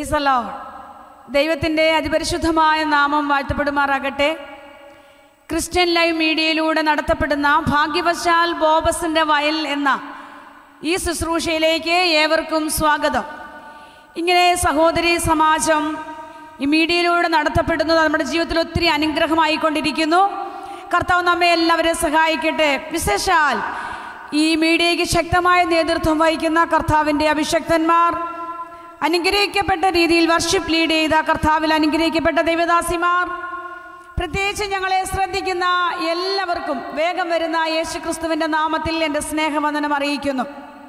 പ്രൈസല്ലോ ദൈവത്തിൻ്റെ അതിപരിശുദ്ധമായ നാമം വാഴ്ത്തപ്പെടുമാറാകട്ടെ ക്രിസ്ത്യൻ ലൈവ് മീഡിയയിലൂടെ നടത്തപ്പെടുന്ന ഭാഗ്യവശാൽ ബോബസിൻ്റെ വയൽ എന്ന ഈ ശുശ്രൂഷയിലേക്ക് ഏവർക്കും സ്വാഗതം ഇങ്ങനെ സഹോദരി സമാജം ഈ മീഡിയയിലൂടെ നടത്തപ്പെടുന്നത് നമ്മുടെ ജീവിതത്തിൽ ഒത്തിരി അനുഗ്രഹമായിക്കൊണ്ടിരിക്കുന്നു കർത്താവ് നമ്മെ എല്ലാവരെയും സഹായിക്കട്ടെ വിശേഷാൽ ഈ മീഡിയയ്ക്ക് ശക്തമായ നേതൃത്വം വഹിക്കുന്ന കർത്താവിൻ്റെ അഭിഷക്തന്മാർ അനുഗ്രഹിക്കപ്പെട്ട രീതിയിൽ വർഷിപ്പ് ലീഡ് ചെയ്ത കർത്താവിൽ അനുഗ്രഹിക്കപ്പെട്ട ദൈവദാസിമാർ പ്രത്യേകിച്ച് ഞങ്ങളെ ശ്രദ്ധിക്കുന്ന എല്ലാവർക്കും വേഗം വരുന്ന യേശുക്രിസ്തുവിൻ്റെ നാമത്തിൽ എൻ്റെ സ്നേഹവന്ദനം അറിയിക്കുന്നു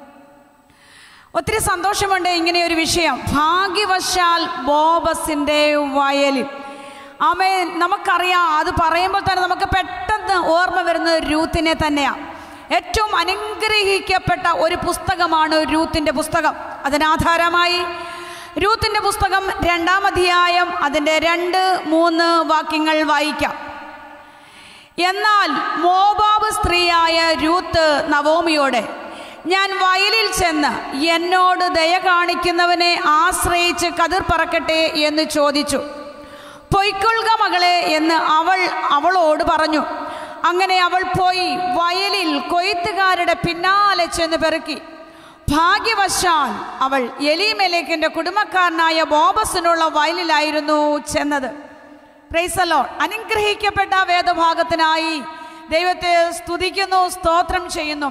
ഒത്തിരി സന്തോഷമുണ്ട് ഇങ്ങനെ ഒരു വിഷയം ഭാഗ്യവശാൽ ബോബസിൻ്റെ വയലിൽ ആമേ നമുക്കറിയാം അത് പറയുമ്പോൾ തന്നെ നമുക്ക് പെട്ടെന്ന് ഓർമ്മ വരുന്നത് രൂത്തിനെ തന്നെയാണ് ഏറ്റവും അനുഗ്രഹിക്കപ്പെട്ട ഒരു പുസ്തകമാണ് രൂത്തിൻ്റെ പുസ്തകം അതിനാധാരമായി രൂത്തിൻ്റെ പുസ്തകം രണ്ടാം അധ്യായം അതിൻ്റെ രണ്ട് മൂന്ന് വാക്യങ്ങൾ വായിക്കാം എന്നാൽ മോബാബ് സ്ത്രീയായ രൂത്ത് നവോമിയോടെ ഞാൻ വയലിൽ ചെന്ന് എന്നോട് ദയ കാണിക്കുന്നവനെ ആശ്രയിച്ച് കതിർ പറക്കട്ടെ എന്ന് ചോദിച്ചു പൊയ്ക്കൊള്ളുക മകളെ എന്ന് അവൾ അവളോട് പറഞ്ഞു അങ്ങനെ അവൾ പോയി വയലിൽ കൊയ്ത്തുകാരുടെ പിന്നാലെ ചെന്ന് പെറുക്കി ഭാഗ്യവശാൽ അവൾ എലിമേലേക്കിൻ്റെ കുടുംബക്കാരനായ ബോബസിനുള്ള വയലിലായിരുന്നു ചെന്നത് പ്രൈസലോ അനുഗ്രഹിക്കപ്പെട്ട വേദഭാഗത്തിനായി ദൈവത്തെ സ്തുതിക്കുന്നു സ്തോത്രം ചെയ്യുന്നു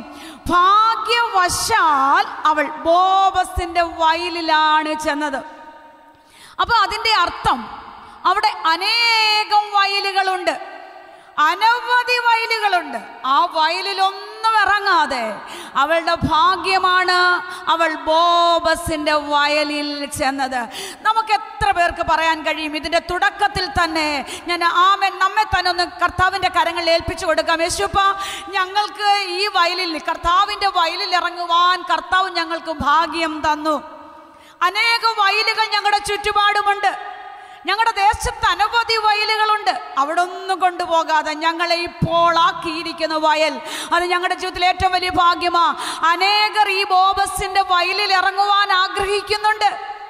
ഭാഗ്യവശാൽ അവൾ ബോബസിന്റെ വയലിലാണ് ചെന്നത് അപ്പൊ അതിന്റെ അർത്ഥം അവിടെ അനേകം വയലുകളുണ്ട് അനവധി വയലുകളുണ്ട് ആ വയലിലൊന്നും ഇറങ്ങാതെ അവളുടെ ഭാഗ്യമാണ് അവൾ ബോബസിന്റെ വയലിൽ ചെന്നത് നമുക്ക് എത്ര പേർക്ക് പറയാൻ കഴിയും ഇതിന്റെ തുടക്കത്തിൽ തന്നെ ഞാൻ ആമൻ നമ്മെ തന്നെ ഒന്ന് കർത്താവിന്റെ കരങ്ങളിൽ ഏൽപ്പിച്ചു കൊടുക്കാം യേശുപ്പ ഞങ്ങൾക്ക് ഈ വയലിൽ കർത്താവിന്റെ വയലിൽ ഇറങ്ങുവാൻ കർത്താവ് ഞങ്ങൾക്ക് ഭാഗ്യം തന്നു അനേക വയലുകൾ ഞങ്ങളുടെ ചുറ്റുപാടുമുണ്ട് ഞങ്ങളുടെ ദേശത്ത് അനവധി വയലുകളുണ്ട് അവിടെ ഒന്നും കൊണ്ടുപോകാതെ ഞങ്ങളെ ഇപ്പോൾ ആക്കിയിരിക്കുന്ന വയൽ അത് ഞങ്ങളുടെ ജീവിതത്തിലെ ഏറ്റവും വലിയ ഭാഗ്യമാ അനേകർ ഈ ബോബസിന്റെ വയലിൽ ഇറങ്ങുവാൻ ആഗ്രഹിക്കുന്നുണ്ട്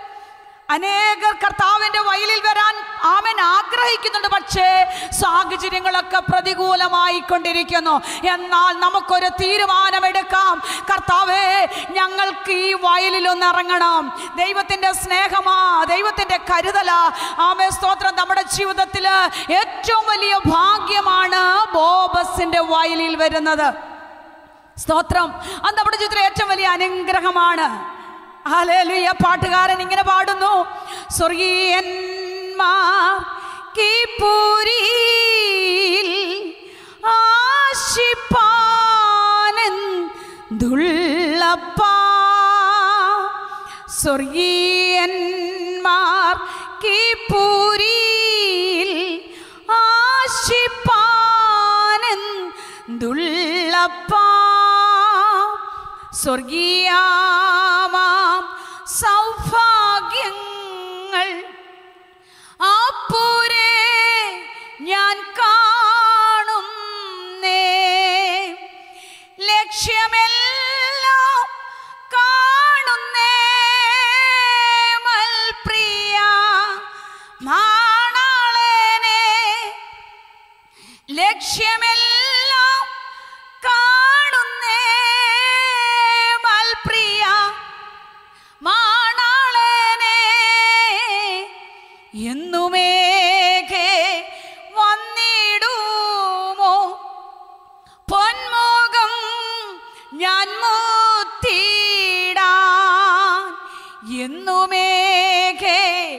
അനേകർ കർത്താവിന്റെ വയലിൽ വരാൻ ആമൻ ആഗ്രഹിക്കുന്നുണ്ട് പക്ഷേ സാഹചര്യങ്ങളൊക്കെ പ്രതികൂലമായി കൊണ്ടിരിക്കുന്നു എന്നാൽ നമുക്കൊരു തീരുമാനമെടുക്കാം കർത്താവേ ഞങ്ങൾക്ക് ഈ വയലിൽ ഒന്ന് ഇറങ്ങണം ദൈവത്തിന്റെ സ്നേഹമാ ദൈവത്തിന്റെ കരുതലാ ആമേ സ്തോത്രം നമ്മുടെ ജീവിതത്തിൽ ഏറ്റവും വലിയ ഭാഗ്യമാണ് ബോബസിന്റെ വയലിൽ വരുന്നത് സ്തോത്രം അത് നമ്മുടെ ജീവിതത്തിലെ ഏറ്റവും വലിയ അനുഗ്രഹമാണ് ഹല്ലേലൂയ പാട്ടുകാരൻ ഇങ്ങനെ പാടുന്നു സ്വർഗീയന്മാർ കീപൂരിയിൽ ആശിപ്പാനെന്തുള്ളപ്പാ സ്വർഗീയന്മാർ കീപൂരിയിൽ ആശിപ്പാനെന്തുള്ളപ്പാ സ്വർഗീയാമാം സൗഭാഗ്യങ്ങൾ ആപ്പൂരെ ഞാൻ കാണുന്നേ ലക്ഷ്യമെല്ലാം കാണുന്നേ മൽപ്രിയ മാണാളനെ ലക്ഷ്യമെല്ലാം കാണുന്നേ മൽപ്രിയ മാണാളനെ എന്നുമേഘേ വന്നിടുമോ പൊന്മുഖം ഞാൻ മുത്തിടാൻ എന്നുമേഘേ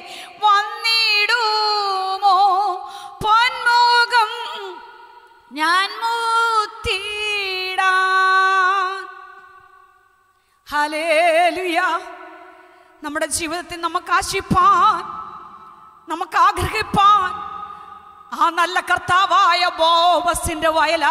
വന്നിടുമോ പൊന്മുഖം ഞാൻ മുത്തിടാൻ ഹലേലുയ നമ്മുടെ ജീവിതത്തിൽ നമുക്ക് ആശിപ്പാൻ നമുക്ക് ആഗ്രഹിപ്പാൻ ആ നല്ല കർത്താവായ ബോബസിന്റെ വയല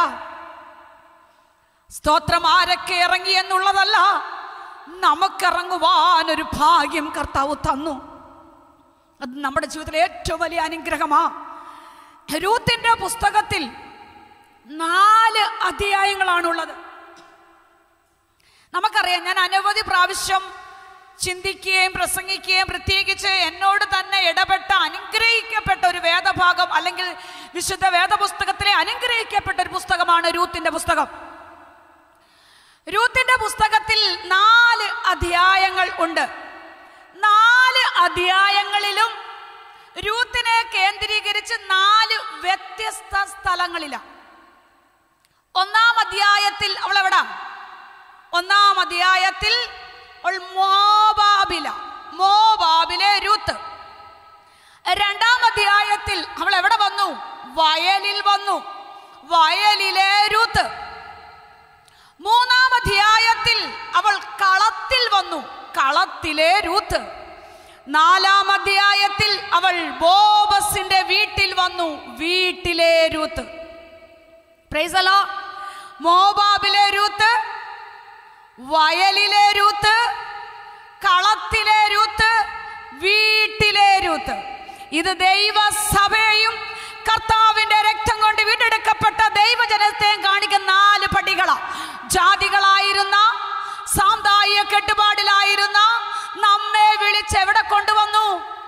സ്തോത്രം ആരൊക്കെ ഇറങ്ങി എന്നുള്ളതല്ല നമുക്കിറങ്ങുവാൻ ഒരു ഭാഗ്യം കർത്താവ് തന്നു അത് നമ്മുടെ ജീവിതത്തിലെ ഏറ്റവും വലിയ അനുഗ്രഹമാ രൂത്തിന്റെ പുസ്തകത്തിൽ നാല് അധ്യായങ്ങളാണുള്ളത് നമുക്കറിയാം ഞാൻ അനവധി പ്രാവശ്യം ചിന്തിക്കുകയും പ്രസംഗിക്കുകയും പ്രത്യേകിച്ച് എന്നോട് തന്നെ ഇടപെട്ട അനുഗ്രഹിക്കപ്പെട്ട ഒരു വേദഭാഗം അല്ലെങ്കിൽ വിശുദ്ധ വേദപുസ്തകത്തിലെ അനുഗ്രഹിക്കപ്പെട്ട ഒരു പുസ്തകമാണ് രൂത്തിന്റെ പുസ്തകം രൂത്തിന്റെ പുസ്തകത്തിൽ നാല് അധ്യായങ്ങൾ ഉണ്ട് നാല് അധ്യായങ്ങളിലും രൂത്തിനെ കേന്ദ്രീകരിച്ച് നാല് വ്യത്യസ്ത സ്ഥലങ്ങളിലാണ് ഒന്നാം അധ്യായത്തിൽ അവൾ എവിടാ ഒന്നാം അധ്യായത്തിൽ അവൾ മോബാബില മോബാബിലെ രൂത്ത് രണ്ടാം അധ്യായത്തിൽ അവൾ എവിടെ വന്നു വയലിൽ വന്നു വയലിലെ രൂത്ത് മൂന്നാം അധ്യായത്തിൽ അവൾ കളത്തിൽ വന്നു കളത്തിലെ രൂത്ത് നാലാം അധ്യായത്തിൽ അവൾ ബോബസിന്റെ വീട്ടിൽ വന്നു വീട്ടിലെ രൂത്ത് പ്രൈസലോ മോബാബിലെ രൂത്ത് വയലിലെ രൂത്ത് കളത്തിലെ രൂത്ത് വീട്ടിലെ രൂത്ത് ഇത് ദൈവസഭയും കർത്താവിന്റെ രക്തം കൊണ്ട് വീണ്ടെടുക്കപ്പെട്ട ദൈവജനത്തെയും കാണിക്കുന്ന നാല് പടികളാ ജാതികളായിരുന്ന സാമുദായിക കെട്ടുപാടിലായിരുന്ന നമ്മെ വിളിച്ച് എവിടെ കൊണ്ടുവന്നു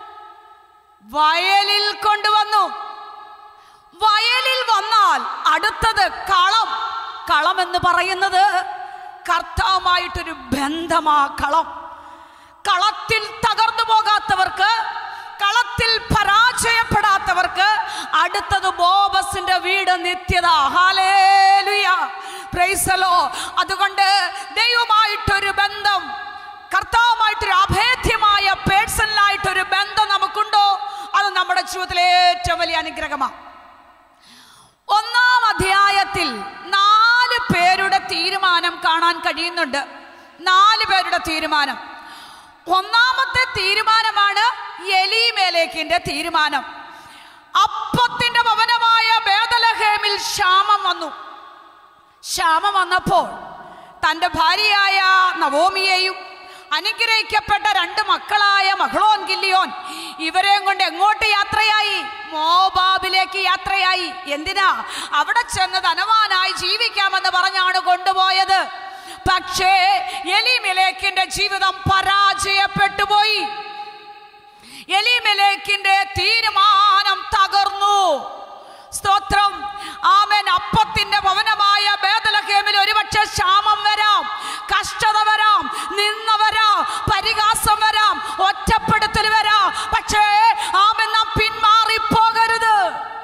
വയലിൽ കൊണ്ടുവന്നു വയലിൽ വന്നാൽ അടുത്തത് കളം കളം എന്ന് പറയുന്നത് കർത്താവുമായിട്ടൊരു ബന്ധമാ കളം കളത്തിൽ തകർന്നു പോകാത്തവർക്ക് കളത്തിൽ പരാജയപ്പെടാത്തവർക്ക് അടുത്തത് ബോബസിന്റെ വീട് നിത്യത ഹാലേലുയ പ്രൈസലോ അതുകൊണ്ട് ദൈവമായിട്ടൊരു ബന്ധം കർത്താവുമായിട്ടൊരു അഭേദ്യമായ പേഴ്സണലായിട്ടൊരു ബന്ധം നമുക്കുണ്ടോ അത് നമ്മുടെ ജീവിതത്തിലെ ഏറ്റവും വലിയ അനുഗ്രഹമാണ് ഒന്നാം അധ്യായത്തിൽ നാല് പേരുടെ തീരുമാനം കാണാൻ കഴിയുന്നുണ്ട് നാല് പേരുടെ തീരുമാനം ഒന്നാമത്തെ തീരുമാനമാണ് എലിമേലേക്കിന്റെ തീരുമാനം അപ്പത്തിന്റെ ഭവനമായ ബേദലഹേമിൽ ക്ഷാമം വന്നു ക്ഷാമം വന്നപ്പോൾ തൻ്റെ ഭാര്യയായ നവോമിയെയും അനുഗ്രഹിക്കപ്പെട്ട രണ്ട് മക്കളായ മഹളോൻ ഗില്ലിയോൻ ഇവരെയും കൊണ്ട് എങ്ങോട്ട് യാത്രയായി മോബാബിലേക്ക് യാത്രയായി എന്തിനാ അവിടെ ചെന്ന് ധനവാനായി ജീവിക്കാമെന്ന് പറഞ്ഞാണ് കൊണ്ടുപോയത് പക്ഷേ എലിമിലേക്കിന്റെ ജീവിതം പരാജയപ്പെട്ടു പോയി എലിമിലേക്കിന്റെ തീരുമാനം തകർന്നു സ്തോത്രം ആമൻ അപ്പത്തിന്റെ ഭവനമായ ബേദലഹേമിൽ ഒരുപക്ഷെ ക്ഷാമം വരാം കഷ്ടത വരാം നിന്ന വരാം പരിഹാസം വരാം ഒറ്റപ്പെടുത്തൽ വരാം പക്ഷേ ആമൻ നാം പിന്മാറിപ്പോകരുത്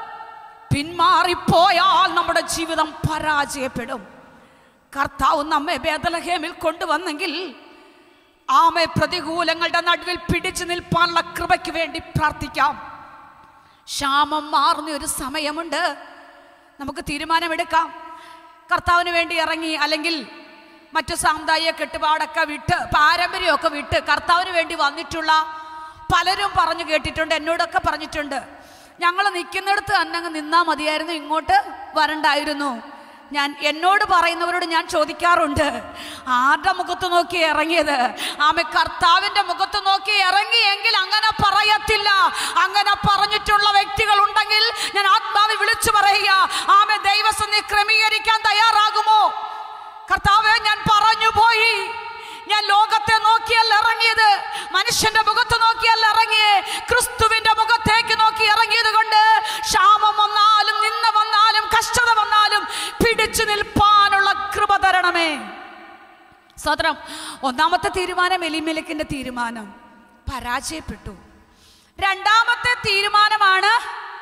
പിന്മാറിപ്പോയാൽ നമ്മുടെ ജീവിതം പരാജയപ്പെടും കർത്താവ് നമ്മെ ബേദലഹേമിൽ കൊണ്ടുവന്നെങ്കിൽ ആമെ പ്രതികൂലങ്ങളുടെ നടുവിൽ പിടിച്ചു നിൽപ്പാനുള്ള കൃപയ്ക്ക് വേണ്ടി പ്രാർത്ഥിക്കാം ക്ഷാമം മാറുന്ന ഒരു സമയമുണ്ട് നമുക്ക് തീരുമാനമെടുക്കാം കർത്താവിന് വേണ്ടി ഇറങ്ങി അല്ലെങ്കിൽ മറ്റു സാമുദായിക കെട്ടുപാടൊക്കെ വിട്ട് പാരമ്പര്യമൊക്കെ വിട്ട് കർത്താവിന് വേണ്ടി വന്നിട്ടുള്ള പലരും പറഞ്ഞു കേട്ടിട്ടുണ്ട് എന്നോടൊക്കെ പറഞ്ഞിട്ടുണ്ട് ഞങ്ങൾ നിൽക്കുന്നിടത്ത് തന്നെ അങ്ങ് നിന്നാൽ മതിയായിരുന്നു ഇങ്ങോട്ട് വരണ്ടായിരുന്നു ഞാൻ എന്നോട് പറയുന്നവരോട് ഞാൻ ചോദിക്കാറുണ്ട് ആരുടെ മുഖത്ത് നോക്കി ഇറങ്ങിയത് ആമെ കർത്താവിന്റെ മുഖത്ത് നോക്കി ഇറങ്ങിയെങ്കിൽ അങ്ങനെ പറയത്തില്ല അങ്ങനെ പറഞ്ഞിട്ടുള്ള വ്യക്തികൾ ഉണ്ടെങ്കിൽ ഞാൻ ആത്മാവിൽ വിളിച്ചു പറയുക ആമെ ദൈവസന്ധി ക്രമീകരിക്കാൻ തയ്യാറാകുമോ കർത്താവെ ഞാൻ പറഞ്ഞു പോയി ഞാൻ ലോകത്തെ നോക്കിയല്ല ഇറങ്ങിയത് മനുഷ്യന്റെ മുഖത്ത് നോക്കിയല്ല ഇറങ്ങിയേ ക്രിസ്തുവിന്റെ മുഖത്തേക്ക് നോക്കി ഇറങ്ങിയത് കൊണ്ട് ക്ഷാമം വന്നാലും നിന്ന വന്നാലും കഷ്ടത വന്നാലും പിടിച്ചു നിൽപ്പാനുള്ള കൃപ തരണമേ സ്വതന്ത്രം ഒന്നാമത്തെ തീരുമാനം എലിമേലക്കിന്റെ തീരുമാനം പരാജയപ്പെട്ടു രണ്ടാമത്തെ തീരുമാനമാണ്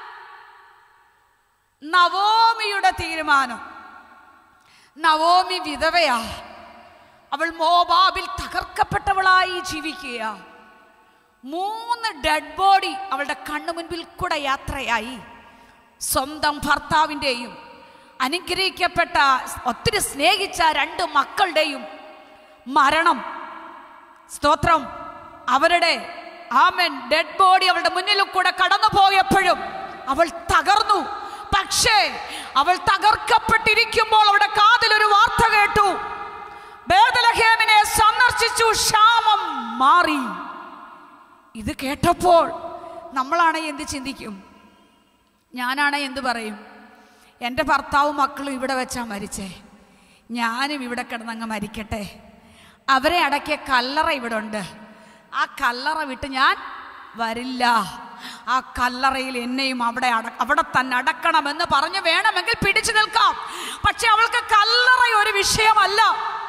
നവോമിയുടെ തീരുമാനം നവോമി വിധവയാ അവൾ മോബാബിൽ തകർക്കപ്പെട്ടവളായി ജീവിക്കുക മൂന്ന് ഡെഡ് ബോഡി അവളുടെ കണ്ണു മുൻപിൽ കൂടെ യാത്രയായി സ്വന്തം ഭർത്താവിൻ്റെയും അനുഗ്രഹിക്കപ്പെട്ട ഒത്തിരി സ്നേഹിച്ച രണ്ട് മക്കളുടെയും മരണം സ്തോത്രം അവരുടെ ആമൻ ഡെഡ് ബോഡി അവളുടെ മുന്നിൽ കൂടെ കടന്നു പോയപ്പോഴും അവൾ തകർന്നു പക്ഷേ അവൾ തകർക്കപ്പെട്ടിരിക്കുമ്പോൾ അവളുടെ കാതിൽ ഒരു വാർത്ത കേട്ടു ബേദലഹേമിനെ സന്ദർശിച്ചു ക്ഷാമം മാറി ഇത് കേട്ടപ്പോൾ നമ്മളാണ് എന്ത് ചിന്തിക്കും ഞാനാണ് എന്ത് പറയും എൻ്റെ ഭർത്താവും മക്കളും ഇവിടെ വെച്ചാ മരിച്ചേ ഞാനും ഇവിടെ കിടന്നങ്ങ് മരിക്കട്ടെ അവരെ അടക്കിയ കല്ലറ ഇവിടെ ഉണ്ട് ആ കല്ലറ വിട്ട് ഞാൻ വരില്ല ആ കല്ലറയിൽ എന്നെയും അവിടെ അട അവിടെ തന്നെ അടക്കണമെന്ന് പറഞ്ഞ് വേണമെങ്കിൽ പിടിച്ചു നിൽക്കാം പക്ഷെ അവൾക്ക് കല്ലറ ഒരു വിഷയമല്ല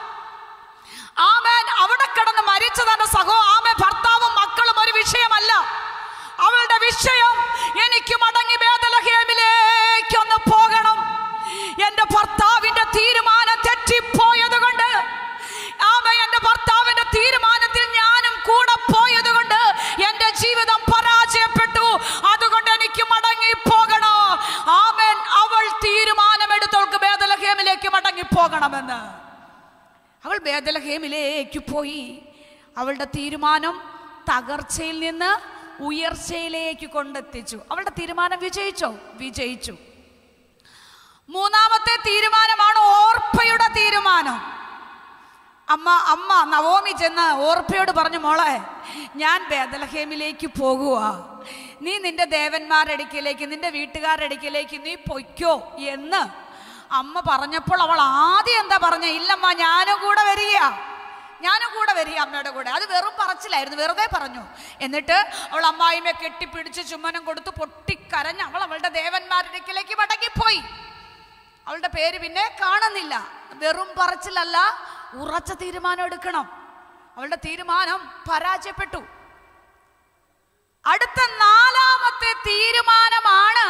ആമേൻ അവിടെ കിടന്ന് മരിച്ച തന്റെ സഹോ ആമേ ഭർത്താവും മക്കളും ഒരു വിഷയമല്ല അവളുടെ വിഷയം എനിക്ക് മടങ്ങി ബേദലഹേമിലേക്ക് ഒന്ന് പോകണം എന്റെ ഭർത്താവിന്റെ തീരുമാനം തെറ്റിപ്പോയത് കൊണ്ട് ആമേ എന്റെ ഭർത്താവിന്റെ തീരുമാനത്തിൽ ഞാനും കൂടെ പോയത് കൊണ്ട് എന്റെ ജീവിതം പരാജയപ്പെട്ടു അതുകൊണ്ട് എനിക്ക് മടങ്ങി പോകണോ ആമേൻ അവൾ തീരുമാനമെടുത്തവൾക്ക് ബേദലഹേമിലേക്ക് മടങ്ങി പോകണമെന്ന് അവൾ ബേദലഹേമിലേക്ക് പോയി അവളുടെ തീരുമാനം തകർച്ചയിൽ നിന്ന് ഉയർച്ചയിലേക്ക് കൊണ്ടെത്തിച്ചു അവളുടെ തീരുമാനം വിജയിച്ചോ വിജയിച്ചു മൂന്നാമത്തെ തീരുമാനമാണ് ഓർപ്പയുടെ തീരുമാനം അമ്മ അമ്മ നവോമി ചെന്ന് ഓർപ്പയോട് പറഞ്ഞു മോളെ ഞാൻ ബേദലഹേമിലേക്ക് പോകുക നീ നിന്റെ ദേവന്മാരുടെ അടുക്കിലേക്ക് നിന്റെ വീട്ടുകാരുടെ അടുക്കിലേക്ക് നീ പൊയ്ക്കോ എന്ന് അമ്മ പറഞ്ഞപ്പോൾ അവൾ ആദ്യം എന്താ പറഞ്ഞ ഇല്ലമ്മ ഞാനും കൂടെ വരിക ഞാനും കൂടെ വരിക അമ്മയുടെ കൂടെ അത് വെറും പറച്ചിലായിരുന്നു വെറുതെ പറഞ്ഞു എന്നിട്ട് അവൾ അമ്മായിമ്മയെ കെട്ടിപ്പിടിച്ച് ചുമ്മനം കൊടുത്ത് പൊട്ടിക്കരഞ്ഞ് അവൾ അവളുടെ ദേവന്മാരുടെ അടുക്കിലേക്ക് മടങ്ങിപ്പോയി അവളുടെ പേര് പിന്നെ കാണുന്നില്ല വെറും പറച്ചിലല്ല ഉറച്ച തീരുമാനം എടുക്കണം അവളുടെ തീരുമാനം പരാജയപ്പെട്ടു അടുത്ത നാലാമത്തെ തീരുമാനമാണ്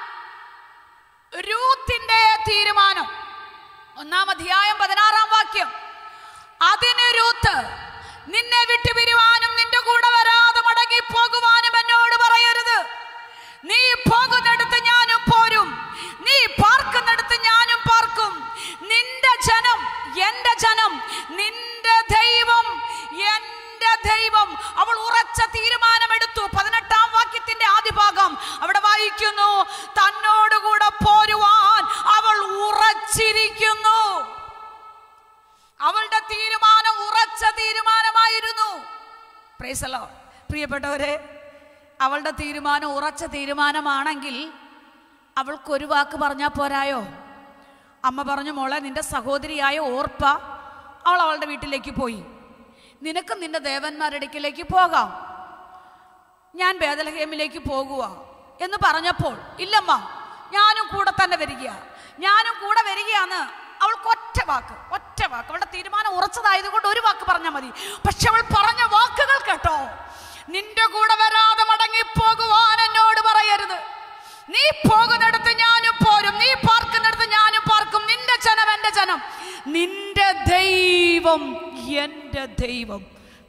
രൂത്തിന്റെ തീരുമാനം ഒന്നാം അധ്യായം പതിനാറാം വാക്യം അതിന് രൂത്ത് നിന്നെ വിട്ടുപിരിവാനും നിന്റെ കൂടെ വരാതെ മടങ്ങി പോകുവാനും എന്നോട് പറയരുത് നീ പോകുന്നിടത്ത് ഞാനും പോരും നീ പാർക്കുന്നിടത്ത് ഞാനും പാർക്കും നിന്റെ ജനം എന്റെ ജനം നിന്റെ ദൈവം എന്റെ ദൈവം അവൾ ഉറച്ച തീരുമാനമെടുത്തു പതിനെട്ടാം വാക്യത്തിന്റെ ആദ്യ ഭാഗം അവിടെ വായിക്കുന്നു തന്നോടുകൂടെ പോരുവാൻ അവൾ ഉറച്ചിരിക്കുന്നു അവളുടെ തീരുമാനം ഉറച്ച തീരുമാനമായിരുന്നു പ്രൈസലോ പ്രിയപ്പെട്ടവരെ അവളുടെ തീരുമാനം ഉറച്ച തീരുമാനമാണെങ്കിൽ അവൾക്കൊരു വാക്ക് പറഞ്ഞാൽ പോരായോ അമ്മ പറഞ്ഞു മോളെ നിന്റെ സഹോദരിയായ ഓർപ്പ അവൾ അവളുടെ വീട്ടിലേക്ക് പോയി നിനക്ക് നിന്റെ ദേവന്മാരുടെ അടുക്കിലേക്ക് പോകാം ഞാൻ ബേദലഹേമിലേക്ക് പോകുക എന്ന് പറഞ്ഞപ്പോൾ ഇല്ലമ്മ ഞാനും കൂടെ തന്നെ വരിക ഞാനും കൂടെ വരികയാണ് അവൾക്ക് ഒറ്റ വാക്ക് ഒറ്റ വാക്ക് അവളുടെ തീരുമാനം ഉറച്ചതായതുകൊണ്ട് ഒരു വാക്ക് പറഞ്ഞാൽ മതി പക്ഷെ അവൾ പറഞ്ഞ വാക്കുകൾ കേട്ടോ നിന്റെ കൂടെ വരാതെ മടങ്ങി പോകുവാൻ എന്നോട് പറയരുത് നീ പോകുന്നിടത്ത് ഞാനും പോരും നീ പാർക്കുന്നിടത്ത് ഞാനും പാർക്കും നിന്റെ ജനം എന്റെ ജനം നിന്റെ ദൈവം എന്റെ ദൈവം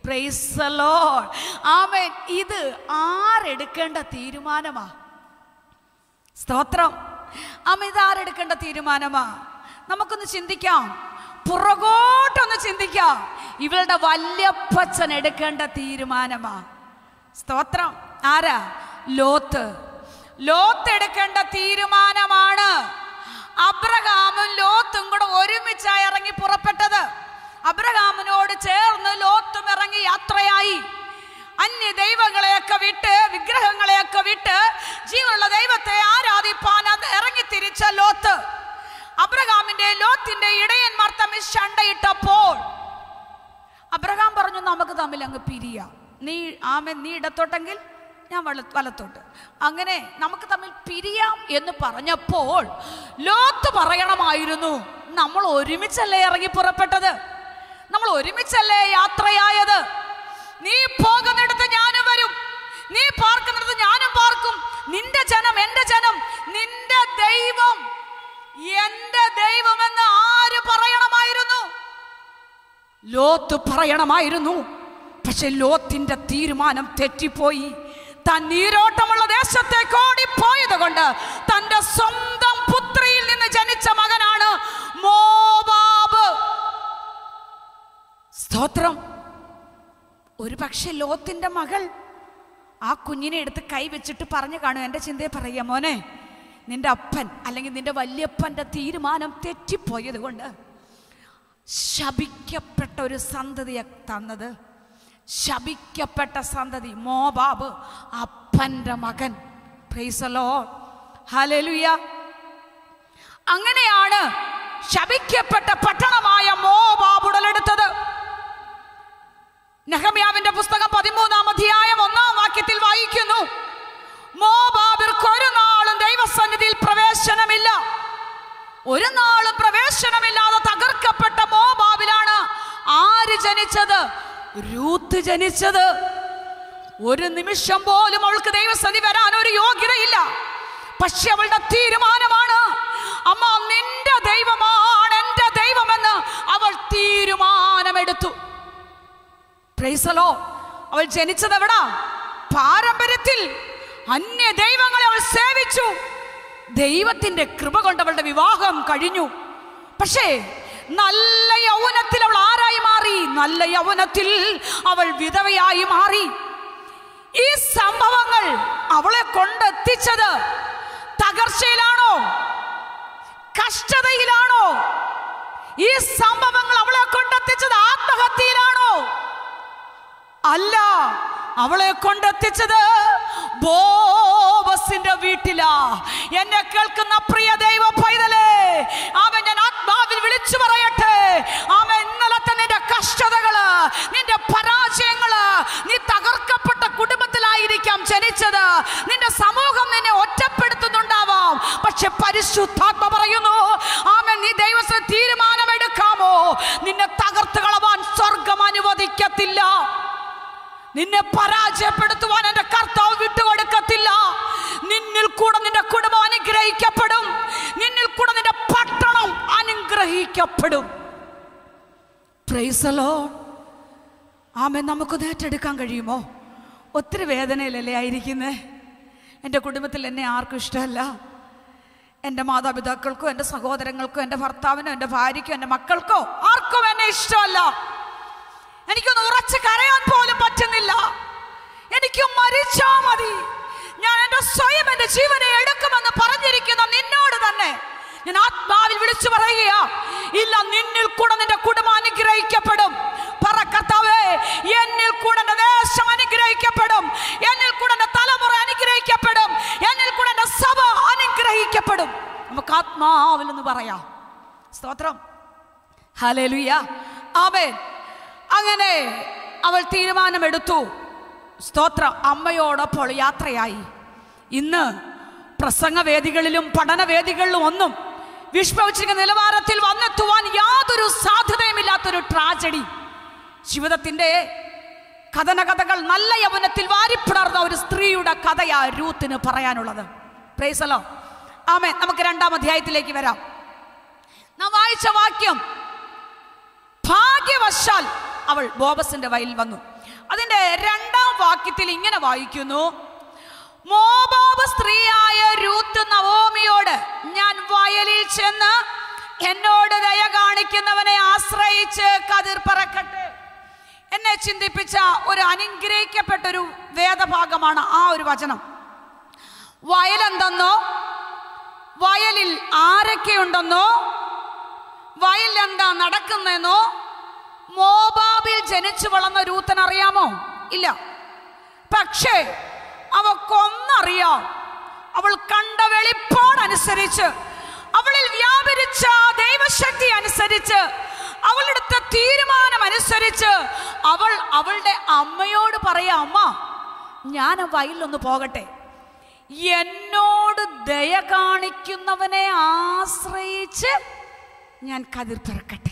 ആമേൻ ഇത് ആരെടുക്കേണ്ട തീരുമാനമാ സ്തോത്രം അമ്മ ഇത് ആരെടുക്കേണ്ട തീരുമാനമാ നമുക്കൊന്ന് ചിന്തിക്കാം പുറകോട്ടൊന്ന് ചിന്തിക്കാം ഇവളുടെ വല്യപ്പച്ചൻ എടുക്കേണ്ട തീരുമാനമാ സ്തോത്രം ആരാ ലോത്ത് ലോത്ത് എടുക്കേണ്ട തീരുമാനമാണ് അബ്രഹാമും ലോത്തും കൂടെ ഒരുമിച്ചായി ഇറങ്ങി പുറപ്പെട്ടത് അബ്രഹാമിനോട് ചേർന്ന് ലോത്തും ഇറങ്ങി യാത്രയായി അന്യ ദൈവങ്ങളെയൊക്കെ വിട്ട് വിഗ്രഹങ്ങളെയൊക്കെ വിട്ട് ജീവനുള്ള ദൈവത്തെ ആരാധിപ്പാൻ അത് ഇറങ്ങി തിരിച്ച ലോത്ത് അബ്രഹാമിന്റെ ലോത്തിന്റെ ഇടയന്മാർ തമ്മിൽ ശണ്ടയിട്ടപ്പോൾ അബ്രഹാം പറഞ്ഞു നമുക്ക് തമ്മിൽ അങ്ങ് പിരിയാം നീ ആമൻ നീ ഇടത്തോട്ടെങ്കിൽ ഞാൻ വല വലത്തോട്ട് അങ്ങനെ നമുക്ക് തമ്മിൽ പിരിയാം എന്ന് പറഞ്ഞപ്പോൾ ലോത്ത് പറയണമായിരുന്നു നമ്മൾ ഒരുമിച്ചല്ലേ ഇറങ്ങി പുറപ്പെട്ടത് നമ്മൾ ഒരുമിച്ചല്ലേ യാത്രയായത് നീ പോകുന്നിടത്ത് ഞാനും വരും നീ പാർക്കുന്നിടത്ത് ഞാനും പാർക്കും നിന്റെ ജനം എന്റെ ജനം നിന്റെ ദൈവം എന്റെ ദൈവമെന്ന് ആര് പറയണമായിരുന്നു ലോത്ത് പറയണമായിരുന്നു പക്ഷെ ലോത്തിന്റെ തീരുമാനം തെറ്റിപ്പോയി താൻ നീരോട്ടമുള്ള ദേശത്തേക്ക് ഓടിപ്പോയത് കൊണ്ട് തന്റെ സ്വന്തം പുത്രിയിൽ നിന്ന് ജനിച്ച മകനാണ് മോബാബ് സ്തോത്രം ഒരു പക്ഷെ ലോത്തിന്റെ മകൾ ആ കുഞ്ഞിനെ എടുത്ത് കൈവച്ചിട്ട് പറഞ്ഞു കാണും എൻ്റെ ചിന്തയെ പറയാം മോനെ നിന്റെ അപ്പൻ അല്ലെങ്കിൽ നിന്റെ വല്യപ്പൻ്റെ തീരുമാനം തെറ്റിപ്പോയത് കൊണ്ട് ശപിക്കപ്പെട്ട ഒരു സന്തതിയെ തന്നത് ശപിക്കപ്പെട്ട സന്തതി മോബാബ് അപ്പൻ്റെ മകൻ പ്രൈസലോ ഹലലുയ അങ്ങനെയാണ് ശപിക്കപ്പെട്ട പട്ടണമായ മോബാബ് ഉടലെടുത്തത് നെഹമ്യാവിന്റെ പുസ്തകം പതിമൂന്ന് ജനിച്ചത് രൂത്ത് ജനിച്ചത് ഒരു നിമിഷം പോലും അവൾക്ക് ദൈവസന്ധി വരാൻ ഒരു യോഗ്യതയില്ല പക്ഷെ അവളുടെ തീരുമാനമാണ് അമ്മ നിന്റെ ദൈവമാണ് എൻ്റെ ദൈവമെന്ന് അവൾ തീരുമാനമെടുത്തു പ്രൈസലോ അവൾ ജനിച്ചത് എവിടാ പാരമ്പര്യത്തിൽ അന്യ ദൈവങ്ങളെ അവൾ സേവിച്ചു ദൈവത്തിന്റെ കൃപ കൊണ്ട് അവളുടെ വിവാഹം കഴിഞ്ഞു പക്ഷേ നല്ല യൗവനത്തിൽ അവൾ ആരായി മാറി നല്ല യൗവനത്തിൽ അവൾ വിധവയായി മാറി ഈ സംഭവങ്ങൾ അവളെ കൊണ്ടെത്തിച്ചത് തകർച്ചയിലാണോ കഷ്ടതയിലാണോ ഈ സംഭവങ്ങൾ അവളെ കൊണ്ടെത്തിച്ചത് ആത്മഹത്യയിലാണോ അല്ല അവളെ കൊണ്ടെത്തിച്ചത് ബോബസിന്റെ വീട്ടിലാ എന്നെ കേൾക്കുന്ന പ്രിയ ദൈവ പൈതലേ അവൻ ഞാൻ ആത്മാവിൽ വിളിച്ചു പറയട്ടെ അവൻ ഇന്നലത്തെ നിന്റെ കഷ്ടതകള് നിന്റെ പരാജയങ്ങള് നീ തകർക്കപ്പെട്ട കുടുംബത്തിലായിരിക്കാം ജനിച്ചത് നിന്റെ സമൂഹം നിന്നെ ഒറ്റപ്പെടുത്തുന്നുണ്ടാവാം പക്ഷെ പരിശുദ്ധാത്മ പറയുന്നു ആമൻ നീ ദൈവത്തിന് തീരുമാനമെടുക്കാമോ നിന്നെ തകർത്ത് കളവാൻ സ്വർഗം അനുവദിക്കത്തില്ല നിന്നെ പരാജയപ്പെടുത്തുവാൻ എന്റെ കർത്താവ് വിട്ടുകൊടുക്കത്തില്ല നിന്നിൽ കൂടെ നിന്റെ കുടുംബം അനുഗ്രഹിക്കപ്പെടും നിന്നിൽ കൂടെ നിന്റെ പട്ടണം അനുഗ്രഹിക്കപ്പെടും പ്രൈസലോ ആമേ നമുക്ക് ഏറ്റെടുക്കാൻ കഴിയുമോ ഒത്തിരി വേദനയിലല്ലേ ആയിരിക്കുന്നേ എൻ്റെ കുടുംബത്തിൽ എന്നെ ആർക്കും ഇഷ്ടമല്ല എൻ്റെ മാതാപിതാക്കൾക്കോ എൻ്റെ സഹോദരങ്ങൾക്കോ എൻ്റെ ഭർത്താവിനോ എൻ്റെ ഭാര്യയ്ക്കോ എൻ്റെ മക്കൾക്കോ ആർക്കും എന്നെ ഇഷ്ടമല്ല എനിക്കൊന്ന് ഉറച്ച് കരയാൻ പോലും പറ്റുന്നില്ല എനിക്ക് മരിച്ചാ മതി ഞാൻ എൻ്റെ സ്വയം എൻ്റെ ജീവനെ എടുക്കുമെന്ന് പറഞ്ഞിരിക്കുന്ന നിന്നോട് തന്നെ ഞാൻ ആത്മാവിൽ വിളിച്ചു പറയുക ഇല്ല നിന്നിൽ കൂടെ നിന്റെ കുടുംബം അനുഗ്രഹിക്കപ്പെടും പറ കർത്താവേ എന്നിൽ കൂടെ എൻ്റെ ദേശം അനുഗ്രഹിക്കപ്പെടും എന്നിൽ കൂടെ എൻ്റെ തലമുറ അനുഗ്രഹിക്കപ്പെടും എന്നിൽ കൂടെ എൻ്റെ സഭ അനുഗ്രഹിക്കപ്പെടും നമുക്ക് ആത്മാവിൽ നിന്ന് പറയാം സ്തോത്രം ഹല്ലേലൂയ ആമേൻ അങ്ങനെ അവൾ തീരുമാനമെടുത്തു സ്തോത്രം അമ്മയോടൊപ്പോൾ യാത്രയായി ഇന്ന് പ്രസംഗവേദികളിലും പഠനവേദികളിലും ഒന്നും വിഷ്ഭവിച്ചിരിക്കുന്ന നിലവാരത്തിൽ വന്നെത്തുവാൻ യാതൊരു സാധ്യതയുമില്ലാത്തൊരു ട്രാജഡി ജീവിതത്തിൻ്റെ കഥനകഥകൾ നല്ല യൗവനത്തിൽ വാരിപ്പിടർന്ന ഒരു സ്ത്രീയുടെ കഥയാ രൂത്തിന് പറയാനുള്ളത് പ്രേസലോ ആമേ നമുക്ക് രണ്ടാം അധ്യായത്തിലേക്ക് വരാം നാം വായിച്ച വാക്യം ഭാഗ്യവശാൽ അവൾ ബോബസിന്റെ വയലിൽ വന്നു അതിന്റെ രണ്ടാം വാക്യത്തിൽ ഇങ്ങനെ വായിക്കുന്നു മോബാബ് സ്ത്രീയായ രൂത്ത് നവോമിയോട് ഞാൻ വയലിൽ ചെന്ന് എന്നോട് ദയ കാണിക്കുന്നവനെ ആശ്രയിച്ച് കതിർ പറക്കട്ടെ എന്നെ ചിന്തിപ്പിച്ച ഒരു അനുഗ്രഹിക്കപ്പെട്ട ഒരു വേദഭാഗമാണ് ആ ഒരു വചനം വയലെന്തെന്നോ വയലിൽ ആരൊക്കെയുണ്ടെന്നോ വയലിൽ എന്താ നടക്കുന്നതെന്നോ മോബാബിൽ ജനിച്ചു വളർന്ന രൂത്തൻ അറിയാമോ ഇല്ല പക്ഷേ അവക്കൊന്നറിയാം അവൾ കണ്ട വെളിപ്പാടനുസരിച്ച് അവളിൽ വ്യാപരിച്ച ദൈവശക്തി അനുസരിച്ച് അവളെടുത്ത തീരുമാനം അനുസരിച്ച് അവൾ അവളുടെ അമ്മയോട് പറയാ അമ്മ ഞാൻ ആ വയലിലൊന്ന് പോകട്ടെ എന്നോട് ദയ കാണിക്കുന്നവനെ ആശ്രയിച്ച് ഞാൻ കതിർ പിറക്കട്ടെ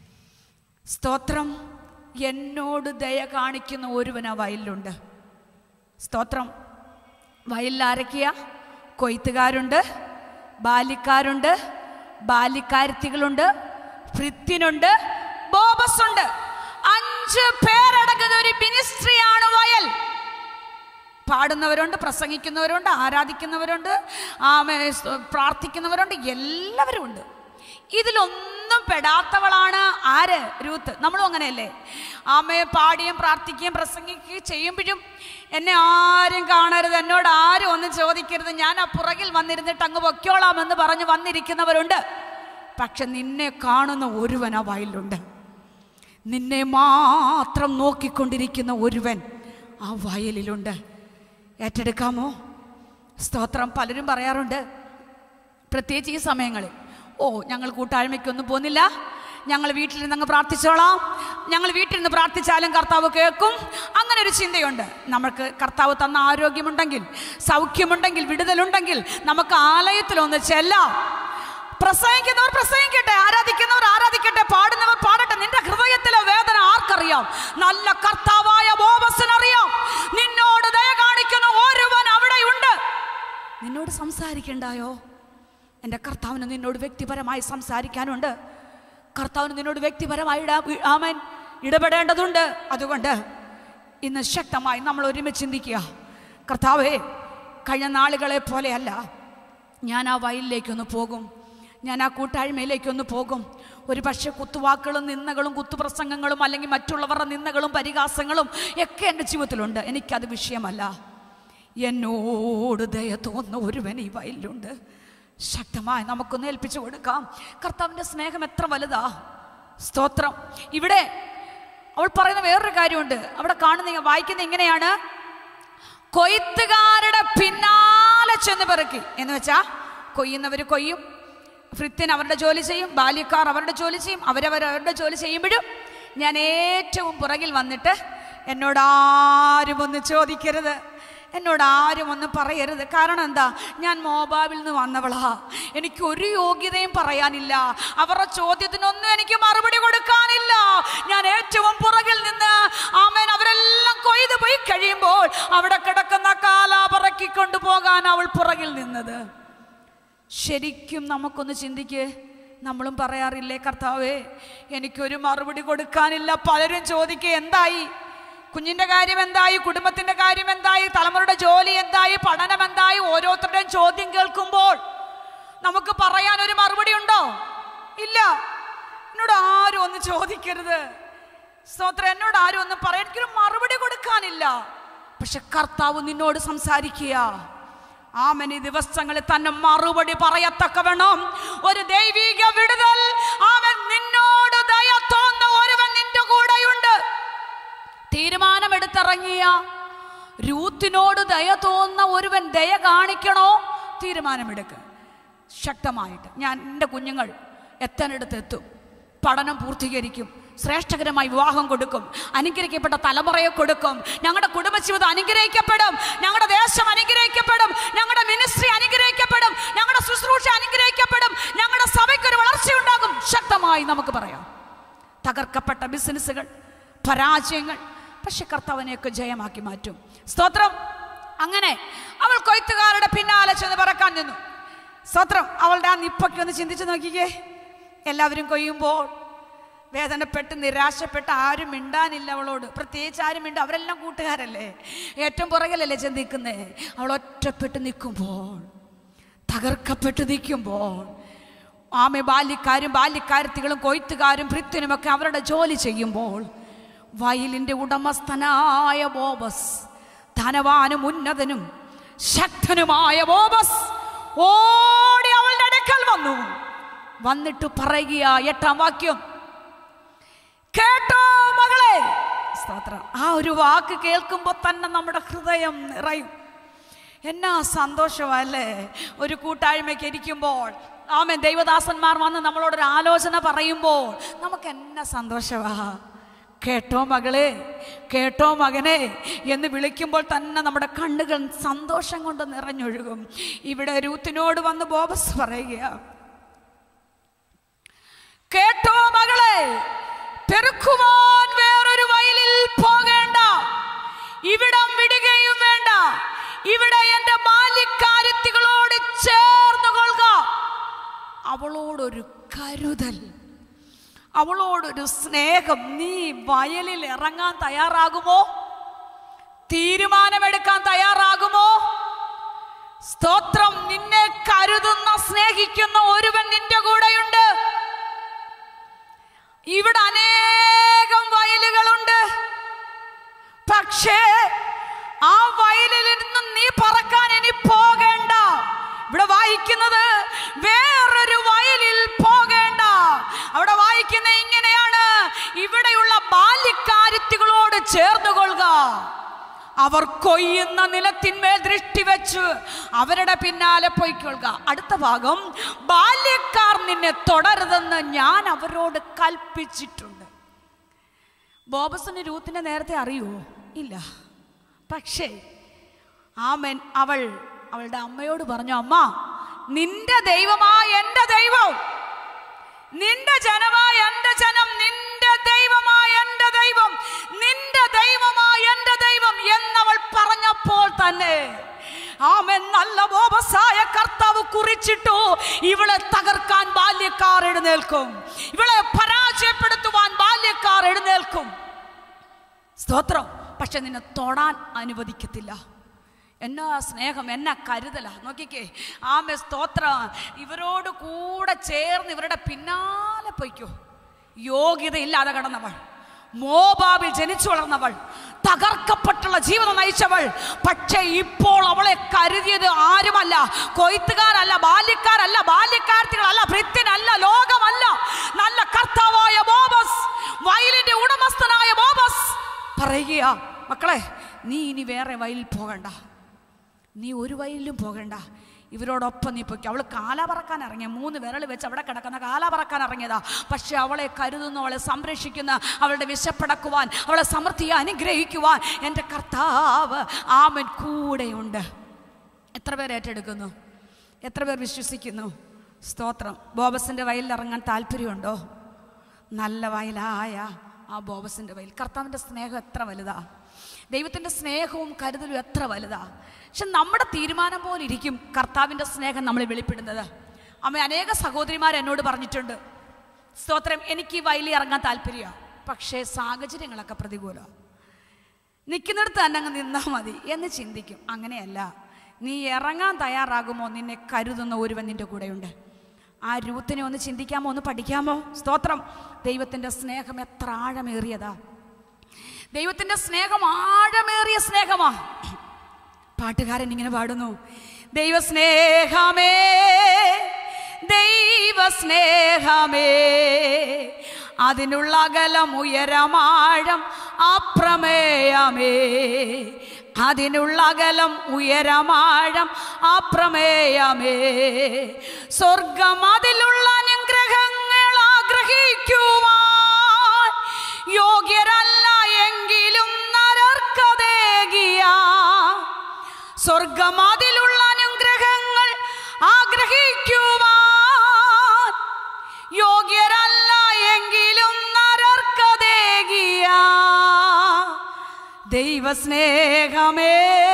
സ്തോത്രം എന്നോട് ദയ കാണിക്കുന്ന ഒരുവൻ ആ വയലിലുണ്ട് സ്തോത്രം വയലിൽ ആരൊക്കെയാ കൊയ്ത്തുകാരുണ്ട് ബാലിക്കാരുണ്ട് ബാലിക്കാരത്തികളുണ്ട് ഭൃത്യനുണ്ട് ബോബസ് ഉണ്ട് അഞ്ച് പേരടങ്ങുന്ന ഒരു മിനിസ്ട്രിയാണ് വയൽ പാടുന്നവരുണ്ട് പ്രസംഗിക്കുന്നവരുണ്ട് ആരാധിക്കുന്നവരുണ്ട് ആമേ സ് പ്രാർത്ഥിക്കുന്നവരുണ്ട് എല്ലാവരും ഉണ്ട് ഇതിലൊന്നും പെടാത്തവളാണ് ആര് രൂത്ത് നമ്മളും അങ്ങനെയല്ലേ ആമയെ പാടിയും പ്രാർത്ഥിക്കുകയും പ്രസംഗിക്കുകയും ചെയ്യുമ്പോഴും എന്നെ ആരും കാണരുത് എന്നോട് ആരും ഒന്നും ചോദിക്കരുത് ഞാൻ ആ പുറകിൽ വന്നിരുന്നിട്ട് അങ്ങ് പൊയ്ക്കോളാമെന്ന് പറഞ്ഞ് വന്നിരിക്കുന്നവരുണ്ട് പക്ഷെ നിന്നെ കാണുന്ന ഒരുവൻ ആ വയലിലുണ്ട് നിന്നെ മാത്രം നോക്കിക്കൊണ്ടിരിക്കുന്ന ഒരുവൻ ആ വയലിലുണ്ട് ഏറ്റെടുക്കാമോ സ്തോത്രം പലരും പറയാറുണ്ട് പ്രത്യേകിച്ച് ഈ സമയങ്ങളിൽ ഓ ഞങ്ങൾ കൂട്ടായ്മയ്ക്കൊന്നും പോകുന്നില്ല ഞങ്ങൾ വീട്ടിലിരുന്ന് അങ്ങ് പ്രാർത്ഥിച്ചോളാം ഞങ്ങൾ വീട്ടിലിരുന്ന് പ്രാർത്ഥിച്ചാലും കർത്താവ് കേൾക്കും അങ്ങനെ ഒരു ചിന്തയുണ്ട് നമുക്ക് കർത്താവ് തന്ന ആരോഗ്യമുണ്ടെങ്കിൽ സൗഖ്യമുണ്ടെങ്കിൽ വിടുതലുണ്ടെങ്കിൽ നമുക്ക് ആലയത്തിലൊന്ന് ചെല്ലാം പ്രസംഗിക്കുന്നവർ പ്രസംഗിക്കട്ടെ ആരാധിക്കുന്നവർ ആരാധിക്കട്ടെ പാടുന്നവർ പാടട്ടെ നിന്റെ ഹൃദയത്തിലെ വേദന ആർക്കറിയാം ചിന്തിക്കണ്ടായോ എൻ്റെ കർത്താവിന് നിന്നോട് വ്യക്തിപരമായി സംസാരിക്കാനുണ്ട് കർത്താവിന് നിന്നോട് വ്യക്തിപരമായി ഇട- ആമൻ ഇടപെടേണ്ടതുണ്ട് അതുകൊണ്ട് ഇന്ന് ശക്തമായി നമ്മൾ ഒരുമിച്ച് ചിന്തിക്കുക കർത്താവേ കഴിഞ്ഞ നാളുകളെ പോലെയല്ല ഞാൻ ആ വയലിലേക്കൊന്ന് പോകും ഞാൻ ആ കൂട്ടായ്മയിലേക്കൊന്ന് പോകും ഒരു പക്ഷേ കുത്തുവാക്കുകളും നിന്ദകളും കുത്തുപ്രസംഗങ്ങളും അല്ലെങ്കിൽ മറ്റുള്ളവരുടെ നിന്ദകളും പരിഹാസങ്ങളും ഒക്കെ എൻ്റെ ജീവിതത്തിലുണ്ട് എനിക്കത് വിഷയമല്ല എന്നോട് ദയ തോന്നുന്ന ഒരുവൻ ഈ വയലിലുണ്ട് ശക്തമായി നമുക്കൊന്ന് ഏൽപ്പിച്ചു കൊടുക്കാം കർത്താവിൻ്റെ സ്നേഹം എത്ര വലുതാ സ്തോത്രം ഇവിടെ അവൾ പറയുന്ന വേറൊരു കാര്യമുണ്ട് അവിടെ കാണുന്ന വായിക്കുന്ന ഇങ്ങനെയാണ് കൊയ്ത്തുകാരുടെ പിന്നാലെ ചെന്ന് പെറുക്കി എന്ന് വെച്ചാ കൊയ്യുന്നവർ കൊയ്യും ഭൃത്യൻ അവരുടെ ജോലി ചെയ്യും ബാല്യക്കാർ അവരുടെ ജോലി ചെയ്യും അവരവർ അവരുടെ ജോലി ചെയ്യുമ്പോഴും ഞാൻ ഏറ്റവും പുറകിൽ വന്നിട്ട് എന്നോട് ആരും ഒന്ന് ചോദിക്കരുത് എന്നോട് ആരും ഒന്നും പറയരുത് കാരണം എന്താ ഞാൻ മോബാബിൽ നിന്ന് വന്നവളാ എനിക്ക് ഒരു യോഗ്യതയും പറയാനില്ല അവരുടെ ചോദ്യത്തിനൊന്നും എനിക്ക് മറുപടി കൊടുക്കാനില്ല ഞാൻ ഏറ്റവും പുറകിൽ നിന്ന് ആമേൻ അവരെല്ലാം കൊയ്ത് പോയി കഴിയുമ്പോൾ അവിടെ കിടക്കുന്ന കാല പറക്കിക്കൊണ്ടു പോകാൻ അവൾ പുറകിൽ നിന്നത് ശരിക്കും നമുക്കൊന്ന് ചിന്തിക്ക് നമ്മളും പറയാറില്ലേ കർത്താവേ എനിക്കൊരു മറുപടി കൊടുക്കാനില്ല പലരും ചോദിക്കുക എന്തായി കുഞ്ഞിന്റെ കാര്യം എന്തായി കുടുംബത്തിന്റെ കാര്യം എന്തായി തലമുറയുടെ ജോലി എന്തായി പഠനം എന്തായി ഓരോരുത്തരുടെയും ചോദ്യം കേൾക്കുമ്പോൾ നമുക്ക് പറയാൻ ഒരു മറുപടി ഉണ്ടോ ഇല്ല എന്നോട് ആരും ഒന്ന് ചോദിക്കരുത് സ്തോത്രം എന്നോട് ആരും ഒന്നും പറയാൻ എനിക്കൊരു മറുപടി കൊടുക്കാനില്ല പക്ഷെ കർത്താവ് നിന്നോട് സംസാരിക്കുക ആമൻ ഈ ദിവസങ്ങളിൽ തന്നെ മറുപടി പറയത്തക്കവണ്ണം ഒരു ദൈവിക വിടുതൽ അവൻ നിന്നോട് ദയ തോന്നുന്ന ഒരുവൻ നിന്റെ കൂടെയുണ്ട് തീരുമാനമെടുത്തിറങ്ങിയ രൂത്തിനോട് ദയ തോന്നുന്ന ഒരുവൻ ദയ കാണിക്കണോ തീരുമാനമെടുക്ക് ശക്തമായിട്ട് ഞാൻ എൻ്റെ കുഞ്ഞുങ്ങൾ എത്താനിടത്ത് എത്തും പഠനം പൂർത്തീകരിക്കും ശ്രേഷ്ഠകരമായി വിവാഹം കൊടുക്കും അനുഗ്രഹിക്കപ്പെട്ട തലമുറയെ കൊടുക്കും ഞങ്ങളുടെ കുടുംബജീവിതം അനുഗ്രഹിക്കപ്പെടും ഞങ്ങളുടെ ദേശം അനുഗ്രഹിക്കപ്പെടും ഞങ്ങളുടെ മിനിസ്ട്രി അനുഗ്രഹിക്കപ്പെടും ഞങ്ങളുടെ ശുശ്രൂഷ അനുഗ്രഹിക്കപ്പെടും ഞങ്ങളുടെ സഭയ്ക്ക് ഒരു വളർച്ചയുണ്ടാകും ശക്തമായി നമുക്ക് പറയാം തകർക്കപ്പെട്ട ബിസിനസ്സുകൾ പരാജയങ്ങൾ പക്ഷെ കർത്താവിനെയൊക്കെ ജയമാക്കി മാറ്റും സ്തോത്രം അങ്ങനെ അവൾ കൊയ്ത്തുകാരുടെ പിന്നാലെ ചെന്ന് പറക്കാൻ നിന്നു സ്തോത്രം അവളുടെ ആ നിപ്പൊക്കെ ഒന്ന് ചിന്തിച്ച് നോക്കിക്കേ എല്ലാവരും കൊയ്യുമ്പോൾ വേദനപ്പെട്ട് നിരാശപ്പെട്ട് ആരും മിണ്ടാനില്ല അവളോട് പ്രത്യേകിച്ച് ആരും മിണ്ട അവരെല്ലാം കൂട്ടുകാരല്ലേ ഏറ്റവും പുറകിലല്ലേ ചിന്തിക്കുന്നേ അവൾ ഒറ്റപ്പെട്ട് നിൽക്കുമ്പോൾ തകർക്കപ്പെട്ട് നിൽക്കുമ്പോൾ ആമെ ബാല്യക്കാരും ബാല്യക്കാരത്തികളും കൊയ്ത്തുകാരും ഭൃത്യനുമൊക്കെ അവരുടെ ജോലി ചെയ്യുമ്പോൾ വയലിൻ്റെ ഉടമസ്ഥനായ ബോബസ് ധനവാനും ഉന്നതനും ശക്തനുമായ ബോബസ് ഓടി അവളുടെ അടുക്കൽ വന്നു വന്നിട്ട് പറയുക എട്ടാം വാക്യം കേട്ടോ മകളെ സ്തോത്രം ആ ഒരു വാക്ക് കേൾക്കുമ്പോൾ തന്നെ നമ്മുടെ ഹൃദയം നിറയും എന്നാ സന്തോഷമല്ലേ ഒരു കൂട്ടായ്മയ്ക്ക് ഇരിക്കുമ്പോൾ ആമൻ ദൈവദാസന്മാർ വന്ന് നമ്മളോടൊരു ആലോചന പറയുമ്പോൾ നമുക്ക് എന്നാ സന്തോഷമാ കേട്ടോ മകളെ കേട്ടോ മകനെ എന്ന് വിളിക്കുമ്പോൾ തന്നെ നമ്മുടെ കണ്ണുകൾ സന്തോഷം കൊണ്ട് നിറഞ്ഞൊഴുകും ഇവിടെ രൂത്തിനോട് വന്ന് ബോബസ് പറയുക കേട്ടോ മകളെ പെരുക്കുവാൻ വേറൊരു വയലിൽ പോകേണ്ട ഇവിടം വിടുകയും വേണ്ട ഇവിടെ എന്റെ ബാല്യക്കാരത്തികളോട് ചേർന്ന് കൊള്ളുക അവളോടൊരു കരുതൽ അവളോടൊരു സ്നേഹം നീ വയലിൽ ഇറങ്ങാൻ തയ്യാറാകുമോ തീരുമാനമെടുക്കാൻ തയ്യാറാകുമോ സ്തോത്രം നിന്നെ കരുതുന്ന സ്നേഹിക്കുന്ന ഒരുവൻ നിന്റെ കൂടെയുണ്ട് ഇവിടെ അനേകം വയലുകളുണ്ട് പക്ഷേ ആ വയലിൽ നിന്നും നീ പറക്കാൻ ഇനി പോകേണ്ട ഇവിടെ വായിക്കുന്നത് വേറൊരു വയലിൽ പോകേണ്ട അവിടെ വായിക്കുന്ന ഇങ്ങനെയാണ് ഇവിടെയുള്ള ബാല്യക്കാരുത്തികളോട് ചേർന്ന് കൊള്ളുക അവർ കൊയ്യുന്ന നിലത്തിന്മേൽ ദൃഷ്ടി വെച്ച് അവരുടെ പിന്നാലെ പൊയ്ക്കൊള്ളുക അടുത്ത ഭാഗം ബാല്യക്കാർ നിന്നെ തുടരുതെന്ന് ഞാൻ അവരോട് കൽപ്പിച്ചിട്ടുണ്ട് ബോബസിന് രൂത്തിനെ നേരത്തെ അറിയുമോ ഇല്ല പക്ഷേ ആമൻ അവൾ അവളുടെ അമ്മയോട് പറഞ്ഞു അമ്മ നിന്റെ ദൈവമായ എൻ്റെ ദൈവം നിന്റെ ജനമായ എൻ്റെ ജനം നിന്റെ ദൈവമായ എൻ്റെ ദൈവം നിന്റെ ദൈവമായ എൻ്റെ ദൈവം എന്നവൾ പറഞ്ഞപ്പോൾ തന്നെ ആമൻ നല്ല ബോബസായ കർത്താവ് ഇവളെ തകർക്കാൻ ബാല്യക്കാർ എഴുന്നേൽക്കും ഇവളെ പരാജയപ്പെടുത്തുവാൻ ബാല്യക്കാർ എഴുന്നേൽക്കും സ്തോത്രം പക്ഷെ നിന്നെ തൊടാൻ അനുവദിക്കത്തില്ല എന്നാ സ്നേഹം എന്നാ കരുതല നോക്കിക്കേ ആമെ സ്തോത്രം ഇവരോട് കൂടെ ചേർന്ന് ഇവരുടെ പിന്നാലെ പൊയ്ക്കോ യോഗ്യതയില്ലാതെ കടന്നവൾ മോബാബിൽ ജനിച്ചു വളർന്നവൾ തകർക്കപ്പെട്ടുള്ള ജീവിതം നയിച്ചവൾ പക്ഷേ ഇപ്പോൾ അവളെ കരുതിയത് ആരുമല്ല കൊയ്ത്തുകാരല്ല ബാല്യക്കാരല്ല ബാല്യക്കാരത്തികളല്ല ഭൃത്യനല്ല ലോകമല്ല നല്ല കർത്താവായ ബോബസ് വയലിന്റെ ഉടമസ്ഥനായ ബോബസ് പറയുക മക്കളെ നീ ഇനി വേറെ വയലിൽ പോകണ്ട നീ ഒരു വയലിലും പോകണ്ട ഇവരോടൊപ്പം നീ പൊയ്ക്കോ അവൾ കാല പറക്കാൻ ഇറങ്ങിയ മൂന്ന് വിരൽ വെച്ച് അവിടെ കിടക്കുന്ന കാല പറക്കാൻ ഇറങ്ങിയതാ പക്ഷെ അവളെ കരുതുന്നു അവളെ സംരക്ഷിക്കുന്ന അവളുടെ വിശപ്പടക്കുവാൻ അവളെ സമൃദ്ധിയെ അനുഗ്രഹിക്കുവാൻ എൻ്റെ കർത്താവ് ആമൻ കൂടെയുണ്ട് എത്ര പേർ ഏറ്റെടുക്കുന്നു എത്ര പേർ വിശ്വസിക്കുന്നു സ്തോത്രം ബോബസിൻ്റെ വയലിൽ ഇറങ്ങാൻ താല്പര്യമുണ്ടോ നല്ല വയലായ ആ ബോബസിൻ്റെ വയൽ കർത്താവിൻ്റെ സ്നേഹം എത്ര വലുതാ ദൈവത്തിൻ്റെ സ്നേഹവും കരുതലും എത്ര വലുതാ പക്ഷെ നമ്മുടെ തീരുമാനം പോലെ ഇരിക്കും കർത്താവിൻ്റെ സ്നേഹം നമ്മൾ വെളിപ്പെടുന്നത് അമ്മ അനേക സഹോദരിമാർ എന്നോട് പറഞ്ഞിട്ടുണ്ട് സ്തോത്രം എനിക്ക് ഈ വയലിൽ ഇറങ്ങാൻ താല്പര്യമാണ് പക്ഷേ സാഹചര്യങ്ങളൊക്കെ പ്രതികൂലമാണ് നിൽക്കുന്നിടത്ത് തന്നെ അങ്ങ് നിന്നാൽ മതി എന്ന് ചിന്തിക്കും അങ്ങനെയല്ല നീ ഇറങ്ങാൻ തയ്യാറാകുമോ നിന്നെ കരുതുന്ന ഒരുവൻ നിന്റെ കൂടെയുണ്ട് ആ രൂത്തിനെ ഒന്ന് ചിന്തിക്കാമോ ഒന്ന് പഠിക്കാമോ സ്തോത്രം ദൈവത്തിൻ്റെ സ്നേഹം എത്ര ആഴമേറിയതാ ദൈവത്തിൻ്റെ സ്നേഹം ആഴമേറിയ സ്നേഹമാ പാട്ടുകാരൻ ഇങ്ങനെ പാടുന്നു ദൈവസ്നേഹമേ ദൈവസ്നേഹമേ അതിനുള്ള അകലം ഉയരമാഴം അപ്രമേയമേ അതിനുള്ള അകലം ഉയരമാഴം അപ്രമേയമേ സ്വർഗം അതിലുള്ള അനുഗ്രഹങ്ങൾ ആഗ്രഹിക്കുവാൻ യോഗ്യരല്ല എങ്കിലും നരർക്കതേകിയ സ്വർഗം അതിലുള്ള അനുഗ്രഹങ്ങൾ ആഗ്രഹിക്കുവാൻ യോഗ്യരല്ല എങ്കിലും നരർക്കതേകിയ ദൈവസ്നേഹമേ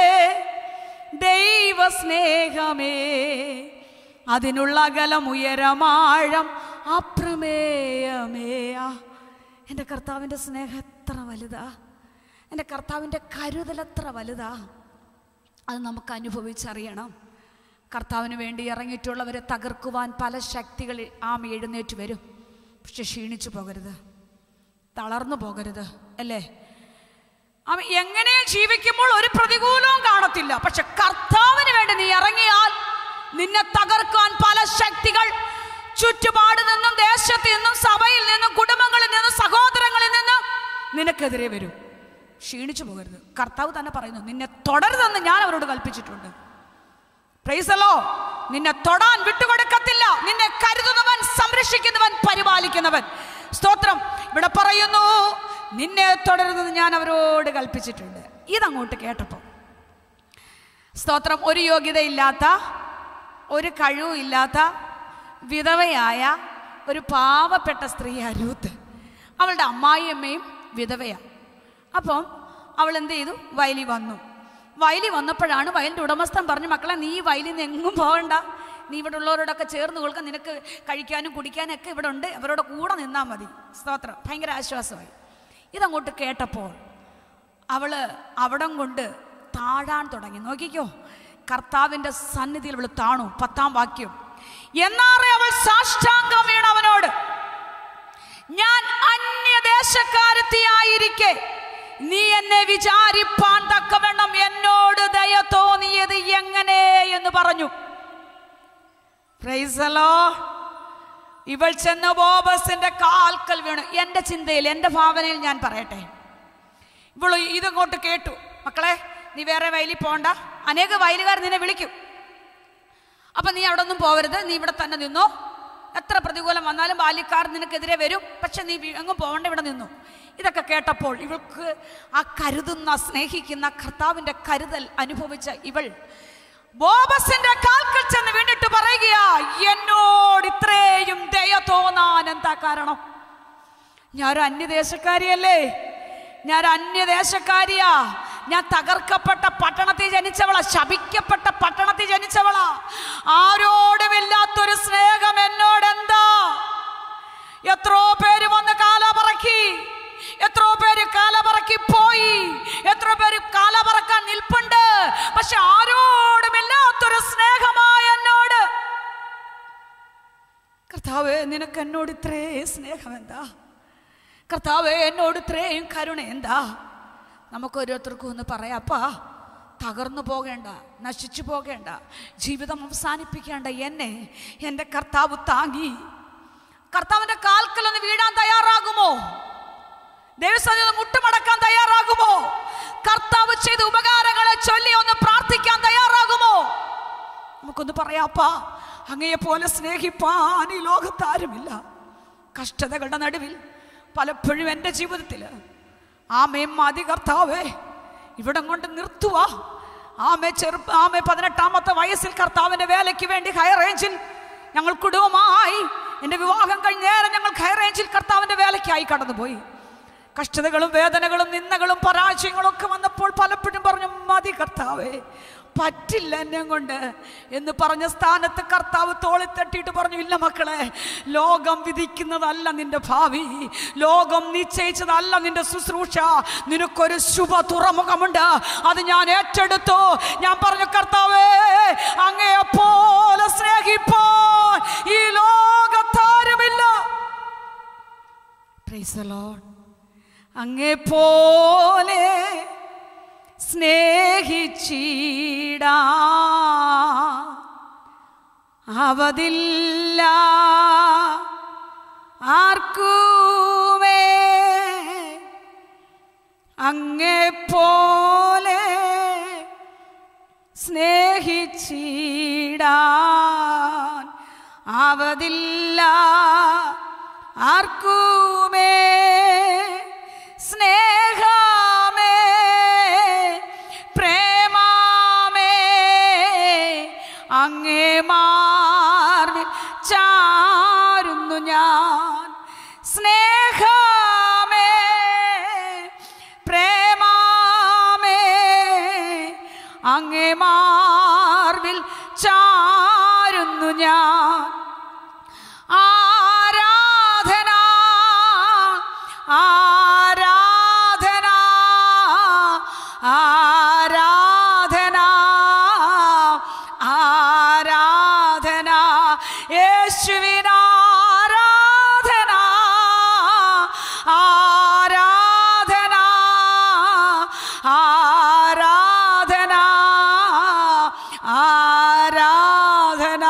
ദൈവസ്നേഹമേ അതിനുള്ള അകലം ഉയരമാഴം അപ്രമേയമേ ആ, എൻ്റെ കർത്താവിൻ്റെ സ്നേഹം എത്ര വലുതാ എൻ്റെ കർത്താവിൻ്റെ കരുതൽ എത്ര വലുതാ അത് നമുക്ക് അനുഭവിച്ചറിയണം കർത്താവിന് വേണ്ടി ഇറങ്ങിയിട്ടുള്ളവരെ തകർക്കുവാൻ പല ശക്തികൾ ആമ എഴുന്നേറ്റ് വരും പക്ഷെ ക്ഷീണിച്ചു പോകരുത് തളർന്നു പോകരുത് അല്ലേ അവൻ എങ്ങനെ ജീവിക്കുമ്പോൾ ഒരു പ്രതികൂലവും കാണത്തില്ല പക്ഷെ കർത്താവിന് വേണ്ടി നീ ഇറങ്ങിയാൽ നിന്നെ തകർക്കാൻ പല ശക്തികൾ ചുറ്റുപാട് നിന്നും ദേശത്ത് നിന്നും സഭയിൽ നിന്നും കുടുംബങ്ങളിൽ നിന്നും സഹോദരങ്ങളിൽ നിന്നും നിനക്കെതിരെ വരും ക്ഷീണിച്ചു പോകരുത് കർത്താവ് തന്നെ പറയുന്നു നിന്നെ തുടരുതെന്ന് ഞാൻ അവരോട് കൽപ്പിച്ചിട്ടുണ്ട് പ്രൈസലോ നിന്നെ തൊടാൻ വിട്ടുകൊടുക്കത്തില്ല നിന്നെ കരുതുന്നവൻ സംരക്ഷിക്കുന്നവൻ പരിപാലിക്കുന്നവൻ സ്തോത്രം ഇവിടെ പറയുന്നു നിന്നെ തുടരുതെന്ന് ഞാൻ അവരോട് കൽപ്പിച്ചിട്ടുണ്ട് ഇതങ്ങോട്ട് കേട്ടപ്പോൾ സ്തോത്രം ഒരു യോഗ്യതയില്ലാത്ത ഒരു കഴിവും ഇല്ലാത്ത വിധവയായ ഒരു പാവപ്പെട്ട സ്ത്രീയാ രൂത്ത് അവളുടെ അമ്മായിയമ്മയും വിധവയാണ് അപ്പം അവൾ എന്ത് ചെയ്തു വയലിൽ വന്നു വയലിൽ വന്നപ്പോഴാണ് വയലിൻ്റെ ഉടമസ്ഥൻ പറഞ്ഞു മക്കളെ നീ ഈ വയലിൽ നിന്ന് എങ്ങും പോകണ്ട നീ ഇവിടെ ഉള്ളവരോടൊക്കെ ചേർന്ന് കൊള്ളുക നിനക്ക് കഴിക്കാനും കുടിക്കാനും ഒക്കെ ഇവിടെ ഉണ്ട് അവരോട് കൂടെ നിന്നാൽ മതി സ്തോത്രം ഭയങ്കര ആശ്വാസമായി ഇതങ്ങോട്ട് കേട്ടപ്പോൾ അവള് അവിടം കൊണ്ട് താഴാൻ തുടങ്ങി നോക്കിക്കോ കർത്താവിൻ്റെ സന്നിധിയിൽ അവൾ താണു പത്താം വാക്യം എന്നാറെ അവൾ സാഷ്ടാംഗം വീണ അവനോട് ഞാൻ അന്യദേശക്കാരത്തിയായിരിക്കെ നീ എന്നെ വിചാരിപ്പാൻ തക്കവണ്ണം എന്നോട് ദയ തോന്നിയത് എങ്ങനെ എന്ന് പറഞ്ഞു പ്രൈസലോ ഇവൾ ചെന്ന് ബോബസിന്റെ കാൽക്കൽ വീണു എൻ്റെ ചിന്തയിൽ എൻ്റെ ഭാവനയിൽ ഞാൻ പറയട്ടെ ഇവള് ഇതങ്ങോട്ട് കേട്ടു മക്കളെ നീ വേറെ വയലിൽ പോണ്ട അനേക വയലുകാർ നിന്നെ വിളിക്കും അപ്പൊ നീ അവിടെ ഒന്നും പോവരുത് നീ ഇവിടെ തന്നെ നിന്നോ എത്ര പ്രതികൂലം വന്നാലും ബാല്യക്കാർ നിനക്കെതിരെ വരും പക്ഷെ നീ വി- എങ്ങും പോകണ്ട ഇവിടെ നിന്നു ഇതൊക്കെ കേട്ടപ്പോൾ ഇവൾക്ക് ആ കരുതുന്ന സ്നേഹിക്കുന്ന കർത്താവിന്റെ കരുതൽ അനുഭവിച്ച ഇവൾ ബോബസിന്റെ കാൽക്കൽ ചെന്ന് വീണിട്ട് പറയുകയാ എന്നോട് ഇത്രയും ദയ തോന്നാൻ എന്താ കാരണം ഞാനൊരു അന്യദേശക്കാരിയല്ലേ ഞാൻ അന്യദേശക്കാരിയാ ഞാൻ തകർക്കപ്പെട്ട പട്ടണത്തിൽ ജനിച്ചവളാ ശപിക്കപ്പെട്ട പട്ടണത്തിൽ ജനിച്ചവളാ ആരോടുമില്ലാത്തൊരു സ്നേഹം എന്നോട് എന്താ എത്രയോ പേര് വന്ന് കാല പറക്കി എത്രയോ പേര് കാല പറക്കി പോയി എത്ര പേര് കാല പറക്കാൻ നിൽപ്പുണ്ട് പക്ഷെ ആരോടുമില്ലാത്തൊരു സ്നേഹമായ എന്നോട് കർത്താവേ നിനക്ക് എന്നോട് ഇത്രേ സ്നേഹം എന്താ കർത്താവേ എന്നോട് ഇത്രയും കരുണ എന്താ നമുക്ക് ഓരോരുത്തർക്കും ഒന്ന് പറയാപ്പാ തകർന്നു പോകേണ്ട നശിച്ചു പോകേണ്ട ജീവിതം അവസാനിപ്പിക്കേണ്ട എന്നെ എൻ്റെ കർത്താവ് താങ്ങി കർത്താവിൻ്റെ കാൽക്കൽ ഒന്ന് വീഴാൻ തയ്യാറാകുമോ ദൈവസന്നിധി ഒന്ന് മുട്ടുമടക്കാൻ തയ്യാറാകുമോ കർത്താവ് ചെയ്ത ഉപകാരങ്ങളെ ചൊല്ലി ഒന്ന് പ്രാർത്ഥിക്കാൻ തയ്യാറാകുമോ നമുക്കൊന്ന് പറയാപ്പാ അങ്ങയെ പോലെ സ്നേഹിപ്പാൻ ഈ ലോകത്താരുമില്ല കഷ്ടതകളുടെ നടുവിൽ പലപ്പോഴും എൻ്റെ ജീവിതത്തിൽ ആമേ മതി കർത്താവേ ഇവിടം കൊണ്ട് നിർത്തുക ആമേ ചെറുപ്പ ആമേ പതിനെട്ടാമത്തെ വയസ്സിൽ കർത്താവിൻ്റെ വേലയ്ക്ക് വേണ്ടി ഹൈ റേഞ്ചിൽ ഞങ്ങൾ കുടുംബമായി എൻ്റെ വിവാഹം കഴിഞ്ഞ നേരം ഞങ്ങൾ ഹൈ റേഞ്ചിൽ കർത്താവിൻ്റെ വേലയ്ക്കായി കടന്നുപോയി കഷ്ടതകളും വേദനകളും നിന്ദകളും പരാജയങ്ങളും ഒക്കെ വന്നപ്പോൾ പലപ്പോഴും പറഞ്ഞു മതി കർത്താവേ പറ്റില്ല എന്നെ കൊണ്ട് എന്ന് പറഞ്ഞ സ്ഥാനത്ത് കർത്താവ് തോളി തട്ടിയിട്ട് പറഞ്ഞു ഇല്ല മക്കളെ ലോകം വിധിക്കുന്നതല്ല നിന്റെ ഭാവി ലോകം നിശ്ചയിച്ചതല്ല നിന്റെ ശുശ്രൂഷ നിനക്കൊരു ശുഭ തുറമുഖമുണ്ട് അത് ഞാൻ ഏറ്റെടുത്തു ഞാൻ പറഞ്ഞു കർത്താവേ അങ്ങയെ പോലെ സ്നേഹിപ്പോ ഈ ലോകത്താരുമില്ല Praise the Lord. അങ്ങേ പോലെ സ്നേഹിച്ചിടാ അവതില്ല ആർക്കുമേ അങ്ങേ പോലെ സ്നേഹിച്ചിടാൻ അവതില്ല ആർക്കുമേ സ്നേഹമേ പ്രേമമേ അങ്ങേ മാർവിൽ ചാരുന്നു ഞാൻ സ്നേഹമേ പ്രേമമേ അങ്ങേ മാർവിൽ ചാരുന്നു ഞാൻ ആരാധന ആരാധന ആരാധന ആരാധന യേശുവിനാരാധന ആരാധന ആരാധന ആരാധന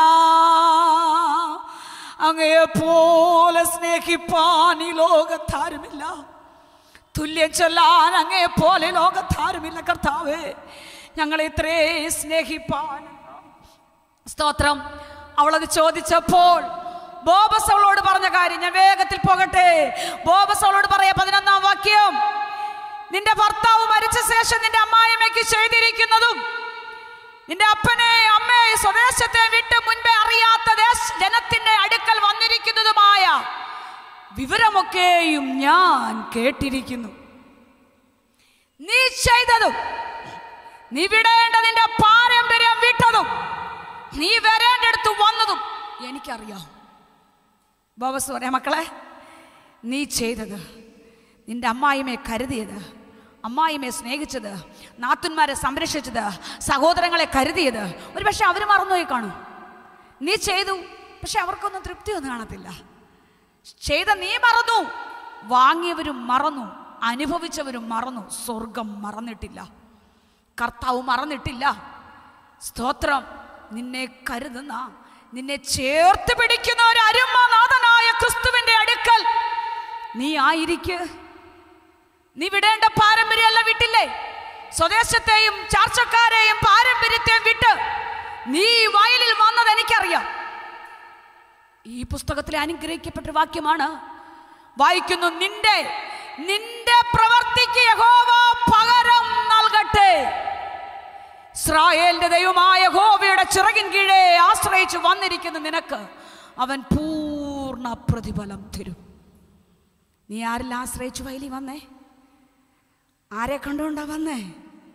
അങ്ങയെ പോലെ സ്നേഹിപ്പാൻ ഈ ലോകത്താരുമില്ല തുല്യം ചൊല്ലാൻ അങ്ങയെ പോലെ ലോകത്താരുമില്ല കർത്താവേ ഞങ്ങളെ ഇത്രേ സ്നേഹിപ്പാൻ സ്തോത്രം അവളത് ചോദിച്ചപ്പോൾ ബോബസ് അവളോട് പറഞ്ഞ കാര്യം ഞാൻ വേഗത്തിൽ പോകട്ടെ ബോബസ് അവളോട് പറയാ പതിനൊന്നാം വാക്യം നിന്റെ ഭർത്താവ് മരിച്ച ശേഷം നിന്റെ അമ്മായിമ്മയ്ക്ക് ചെയ്തിരിക്കുന്നതും നിന്റെ അപ്പനെ അമ്മയെ സ്വദേശത്തെ വിട്ട് മുൻപേ അറിയാത്ത ദേശ ജനത്തിന്റെ അടുക്കൽ വന്നിരിക്കുന്നതുമായ വിവരമൊക്കെയും ഞാൻ കേട്ടിരിക്കുന്നു നീ ചെയ്തതും നീ വിടേണ്ട നിന്റെ പാരമ്പര്യം വിട്ടതും നീ വരേണ്ടടുത്ത് വന്നതും എനിക്കറിയാം ബോബസ് പറയാ മക്കളെ നീ ചെയ്തത് നിന്റെ അമ്മായിമയെ കരുതിയത് അമ്മായിമയെ സ്നേഹിച്ചത് നാത്തുന്മാരെ സംരക്ഷിച്ചത് സഹോദരങ്ങളെ കരുതിയത് ഒരു പക്ഷെ അവർ മറന്നുപോയി കാണും നീ ചെയ്തു പക്ഷെ അവർക്കൊന്നും തൃപ്തിയൊന്നും കാണത്തില്ല ചെയ്ത നീ മറന്നു വാങ്ങിയവരും മറന്നു അനുഭവിച്ചവരും മറന്നു സ്വർഗം മറന്നിട്ടില്ല കർത്താവ് മറന്നിട്ടില്ല സ്തോത്രം നിന്നെ കരുതുന്ന നിന്നെ ചേർത്ത് പിടിക്കുന്ന ഒരു അരുമനാഥനായ ക്രിസ്തുവിന്റെ അടുക്കൽ നീ ആയിരിക്ക് നീ വിടേണ്ട പാരമ്പര്യമല്ല വിട്ടില്ലേ സ്വദേശത്തെയും ചാർച്ചക്കാരെയും പാരമ്പര്യത്തെയും വിട്ട് നീ ഈ വയലിൽ വന്നത് എനിക്കറിയാം ഈ പുസ്തകത്തിലെ അനുഗ്രഹിക്കപ്പെട്ട വാക്യമാണ് വായിക്കുന്നു നിന്റെ നിന്റെ പ്രവർത്തിക്ക് യഹോവ പകരം നൽകട്ടെ ഇസ്രായേലിന്റെ ദൈവമായ യഹോവയുടെ ചിറകിൻ കീഴെ ആശ്രയിച്ചു വന്നിരിക്കുന്ന നിനക്ക് അവൻ പൂർണ്ണ പ്രതിഫലം തരും നീ ആരിൽ ആശ്രയിച്ചു വയലി വന്നേ ആരെ കണ്ടുകൊണ്ടാ വന്നേ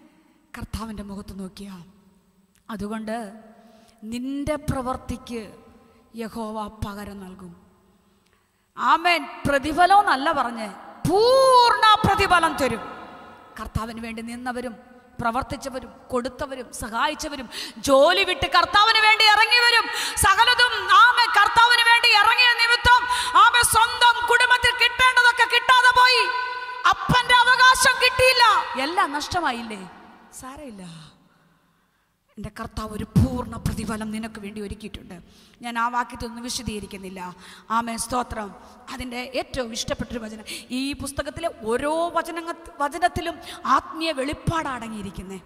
കർത്താവിൻ്റെ മുഖത്ത് നോക്കിയ അതുകൊണ്ട് നിന്റെ പ്രവൃത്തിക്ക് യഹോവ പകരം നൽകും ആമേൻ പ്രതിഫലം എന്നല്ല പറഞ്ഞ് പൂർണ്ണ പ്രതിഫലം തരും കർത്താവിന് വേണ്ടി നിന്നവരും പ്രവർത്തിച്ചവരും കൊടുത്തവരും സഹായിച്ചവരും ജോലി വിട്ട് കർത്താവിന് വേണ്ടി ഇറങ്ങിവരും സകലതും ആമെ കർത്താവിന് വേണ്ടി ഇറങ്ങിയ നിമിത്തം ആമെ സ്വന്തം കുടുംബത്തിൽ കിട്ടേണ്ടതൊക്കെ കിട്ടാതെ പോയി അപ്പന്റെ അവകാശം കിട്ടിയില്ല എല്ലാം നഷ്ടമായില്ലേ സാരമില്ല എൻ്റെ കർത്താവ് ഒരു പൂർണ്ണ പ്രതിഫലം നിനക്ക് വേണ്ടി ഒരുക്കിയിട്ടുണ്ട് ഞാൻ ആ വാക്യത്തൊന്നും വിശദീകരിക്കുന്നില്ല ആമേ സ്തോത്രം അതിൻ്റെ ഏറ്റവും ഇഷ്ടപ്പെട്ടൊരു വചനം ഈ പുസ്തകത്തിലെ ഓരോ വചന വചനത്തിലും ആത്മീയ വെളിപ്പാട് അടങ്ങിയിരിക്കുന്നേ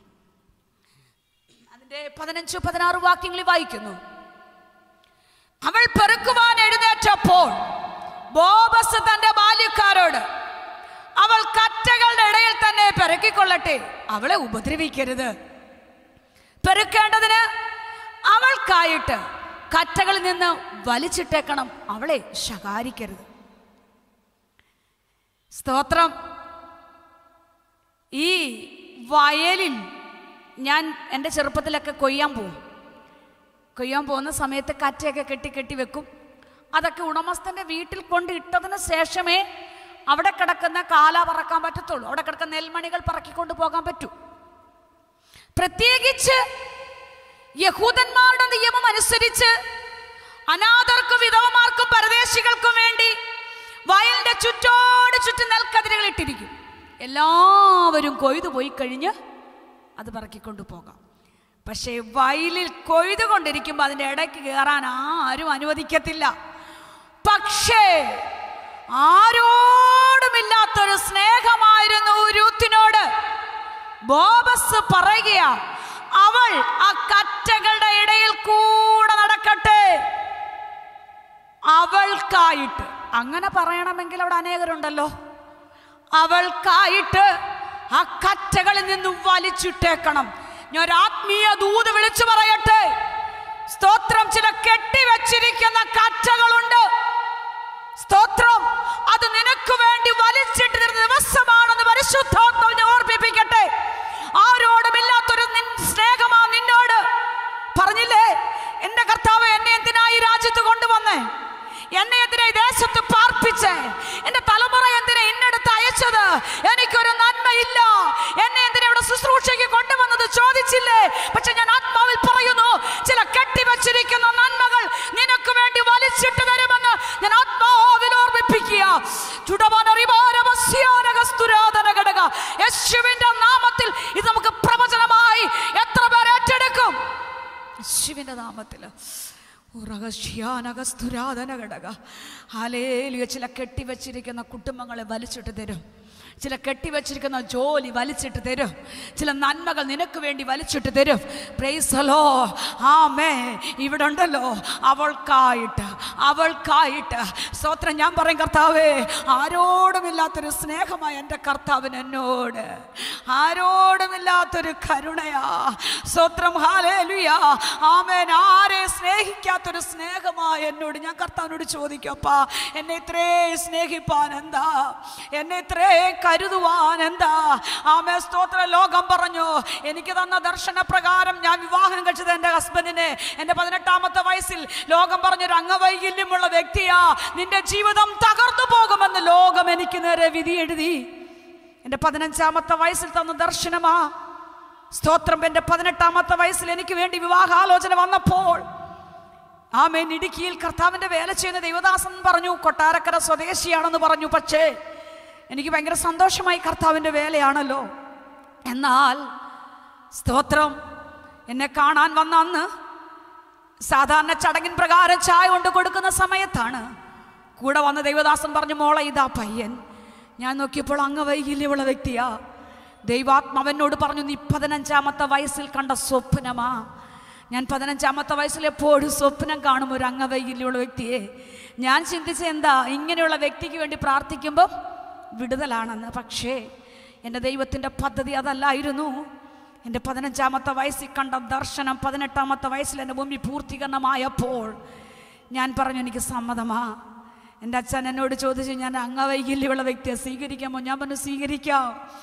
അതിൻ്റെ പതിനഞ്ച് പതിനാറ് വാക്യങ്ങളിൽ വായിക്കുന്നു അവൾ പെറുക്കുവാൻ എഴുന്നേറ്റപ്പോൾ ബോബസ് തന്റെ ബാല്യക്കാരോട് അവൾ കറ്റകളുടെ ഇടയിൽ തന്നെ പെറുക്കിക്കൊള്ളട്ടെ അവളെ ഉപദ്രവിക്കരുത് പെറുക്കേണ്ടതിന് അവൾക്കായിട്ട് കറ്റകളിൽ നിന്ന് വലിച്ചിട്ടേക്കണം അവളെ ശകാരിക്കരുത് സ്തോത്രം ഈ വയലിൽ ഞാൻ എൻ്റെ ചെറുപ്പത്തിലൊക്കെ കൊയ്യാൻ പോകും കൊയ്യാൻ പോകുന്ന സമയത്ത് കറ്റയൊക്കെ കെട്ടി കെട്ടി വെക്കും അതൊക്കെ ഉടമസ്ഥൻ്റെ വീട്ടിൽ കൊണ്ട് ഇട്ടതിന് ശേഷമേ അവിടെ കിടക്കുന്ന കാല പറക്കാൻ പറ്റത്തുള്ളൂ അവിടെ കിടക്കുന്ന നെൽമണികൾ പറക്കിക്കൊണ്ട് പോകാൻ പറ്റൂ പ്രത്യേകിച്ച് യഹൂദന്മാരുടെ നിയമം അനുസരിച്ച് അനാഥർക്കും വിധവമാർക്കും പരദേശികൾക്കും വേണ്ടി വയലിന്റെ ചുറ്റോട് ചുറ്റും നെൽക്കതിരുകൾ ഇട്ടിരിക്കും എല്ലാവരും കൊയ്തു പോയി കഴിഞ്ഞ് അത് പറക്കിക്കൊണ്ട് പോകാം പക്ഷേ വയലിൽ കൊയ്തു കൊണ്ടിരിക്കുമ്പോൾ അതിൻ്റെ ഇടയ്ക്ക് കയറാൻ ആരും അനുവദിക്കത്തില്ല പക്ഷേ ആരോടുമില്ലാത്തൊരു സ്നേഹമായിരുന്നു രൂത്തിനോട് ബോബസ് പറയുകയാ അവൾ ആ കറ്റകളുടെ ഇടയിൽ കൂടെ നടക്കട്ടെ അവൾക്കായിട്ട് അങ്ങനെ പറയണമെങ്കിൽ അവിടെ അനേകരുണ്ടല്ലോ അവൾക്കായിട്ട് ആ കറ്റകളിൽ നിന്നും വലിച്ചിട്ടേക്കണം ഞാൻ ഒരു ആത്മീയ ദൂത് വിളിച്ചു പറയട്ടെ സ്തോത്രം ചില കെട്ടിവെച്ചിരിക്കുന്ന കറ്റകളുണ്ട് സ്തോത്രം അത് നിനക്ക് വേണ്ടി വലിച്ചിട്ടിരുന്ന ദിവസമാണെന്ന് പരിശുദ്ധാത്മാവിനെ ഓർമ്മിപ്പിക്കട്ടെ ആരോടുമില്ലാത്തൊരു നിൻ സ്നേഹമാ നിന്നോട് പറഞ്ഞില്ലേ എന്റെ കർത്താവ് എന്നെ എന്തിനാ ഈ രാജ്യത്ത് കൊണ്ടുവന്നേ എന്നെ എന്തിനാ ഈ ദേശത്ത് പാർപ്പിച്ചേ എന്റെ തലമുറ എന്തിനാ ഇന്നെടുത്ത് അയച്ചത് എനിക്കൊരു നന്മയില്ല എന്നെ എന്തിനാ ഇവിടെ ശുശ്രൂഷയ്ക്ക് കൊണ്ടുവന്നത് ചോദിച്ചില്ലേ പക്ഷെ ഞാൻ ആത്മാവിൽ പറയുന്നു ചില കെട്ടിവച്ചിരിക്കുന്ന നന്മകൾ നിനക്ക് വേണ്ടി വലിച്ചിട്ട് തരുമെന്ന് ഞാൻ ആത്മാവിൽ ഓർമ്മിപ്പിക്കുക ചുടവനറിവാരവസ്യാനകസ്തുരാധനഘടക യേശുവിന്റെ നാമത്തിൽ ഇത് നമുക്ക് പ്രവചനമായി എത്ര പേർ ഏറ്റെടുക്കും യേശുവിന്റെ നാമത്തില് ഉറകശ്യാനകസ്തുരാധനഘടക ഹാലേലിയ ചില കെട്ടിവെച്ചിരിക്കുന്ന കുടുംബങ്ങളെ വലിച്ചിട്ട് തരും ചില കെട്ടിവെച്ചിരിക്കുന്ന ജോലി വലിച്ചിട്ട് തരും ചില നന്മകൾ നിനക്ക് വേണ്ടി വലിച്ചിട്ട് തരും പ്രൈസലോ ആമേ ഇവിടെ ഉണ്ടല്ലോ അവൾക്കായിട്ട് അവൾക്കായിട്ട് സ്തോത്രം ഞാൻ പറയും കർത്താവേ ആരോടുമില്ലാത്തൊരു സ്നേഹമായ എൻ്റെ കർത്താവിന് എന്നോട് ആരോടുമില്ലാത്തൊരു കരുണയാ സ്തോത്രം ഹാലേലുയാ ആമേൻ ആരെ സ്നേഹിക്കാത്തൊരു സ്നേഹമായ എന്നോട് ഞാൻ കർത്താവിനോട് ചോദിക്കപ്പാ എന്നെ ഇത്രേ സ്നേഹിപ്പാൻ എന്താ എന്നെ ഇത്രേ കരുതുവാൻ എന്താ ആമേ സ്തോത്ര ലോകം പറഞ്ഞു എനിക്ക് തന്ന ദർശന പ്രകാരം ഞാൻ വിവാഹം കഴിച്ചത് എൻ്റെ ഹസ്ബൻഡിനെ എൻ്റെ പതിനെട്ടാമത്തെ വയസ്സിൽ ലോകം പറഞ്ഞൊരു അംഗവൈകല്യമുള്ള വ്യക്തിയാ നിന്റെ ജീവിതം തകർന്നു പോകുമെന്ന് ലോകം എനിക്ക് നേരെ വിധി എഴുതി എൻ്റെ പതിനഞ്ചാമത്തെ വയസ്സിൽ തന്ന ദർശനമാ സ്തോത്രം എൻ്റെ പതിനെട്ടാമത്തെ വയസ്സിൽ എനിക്ക് വേണ്ടി വിവാഹാലോചന വന്നപ്പോൾ ആമേൻ ഇടുക്കിയിൽ കർത്താവിൻ്റെ വേല ചെയ്യുന്ന ദേവദാസൻ പറഞ്ഞു കൊട്ടാരക്കര സ്വദേശിയാണെന്ന് പറഞ്ഞു പക്ഷേ എനിക്ക് ഭയങ്കര സന്തോഷമായി കർത്താവിൻ്റെ വേലയാണല്ലോ എന്നാൽ സ്തോത്രം എന്നെ കാണാൻ വന്ന അന്ന് സാധാരണ ചടങ്ങിൻ പ്രകാരം ചായ കൊണ്ട് കൊടുക്കുന്ന സമയത്താണ് കൂടെ വന്ന ദൈവദാസൻ പറഞ്ഞു മോളെ ഇതാ പയ്യൻ ഞാൻ നോക്കിയപ്പോൾ അങ്ങ് വൈകല്യമുള്ള വ്യക്തിയാ ദൈവാത്മാവനോട് പറഞ്ഞു നീ പതിനഞ്ചാമത്തെ വയസ്സിൽ കണ്ട സ്വപ്നമാ ഞാൻ പതിനഞ്ചാമത്തെ വയസ്സിൽ എപ്പോഴും സ്വപ്നം കാണും ഒരു അംഗവൈകല്യമുള്ള വ്യക്തിയെ ഞാൻ ചിന്തിച്ച എന്താ ഇങ്ങനെയുള്ള വ്യക്തിക്ക് വേണ്ടി പ്രാർത്ഥിക്കുമ്പോൾ വിടുതലാണെന്ന് പക്ഷേ എൻ്റെ ദൈവത്തിൻ്റെ പദ്ധതി അതല്ലായിരുന്നു എൻ്റെ പതിനഞ്ചാമത്തെ വയസ്സിൽ കണ്ട ദർശനം പതിനെട്ടാമത്തെ വയസ്സിൽ എൻ്റെ മുമ്പിൽ പൂർത്തീകരണമായപ്പോൾ ഞാൻ പറഞ്ഞു എനിക്ക് സമ്മതമാ എൻ്റെ അച്ഛൻ എന്നോട് ചോദിച്ചു ഞാൻ അംഗവൈകല്യമുള്ള വ്യക്തിയെ സ്വീകരിക്കാമോ ഞാൻ പറഞ്ഞു സ്വീകരിക്കാം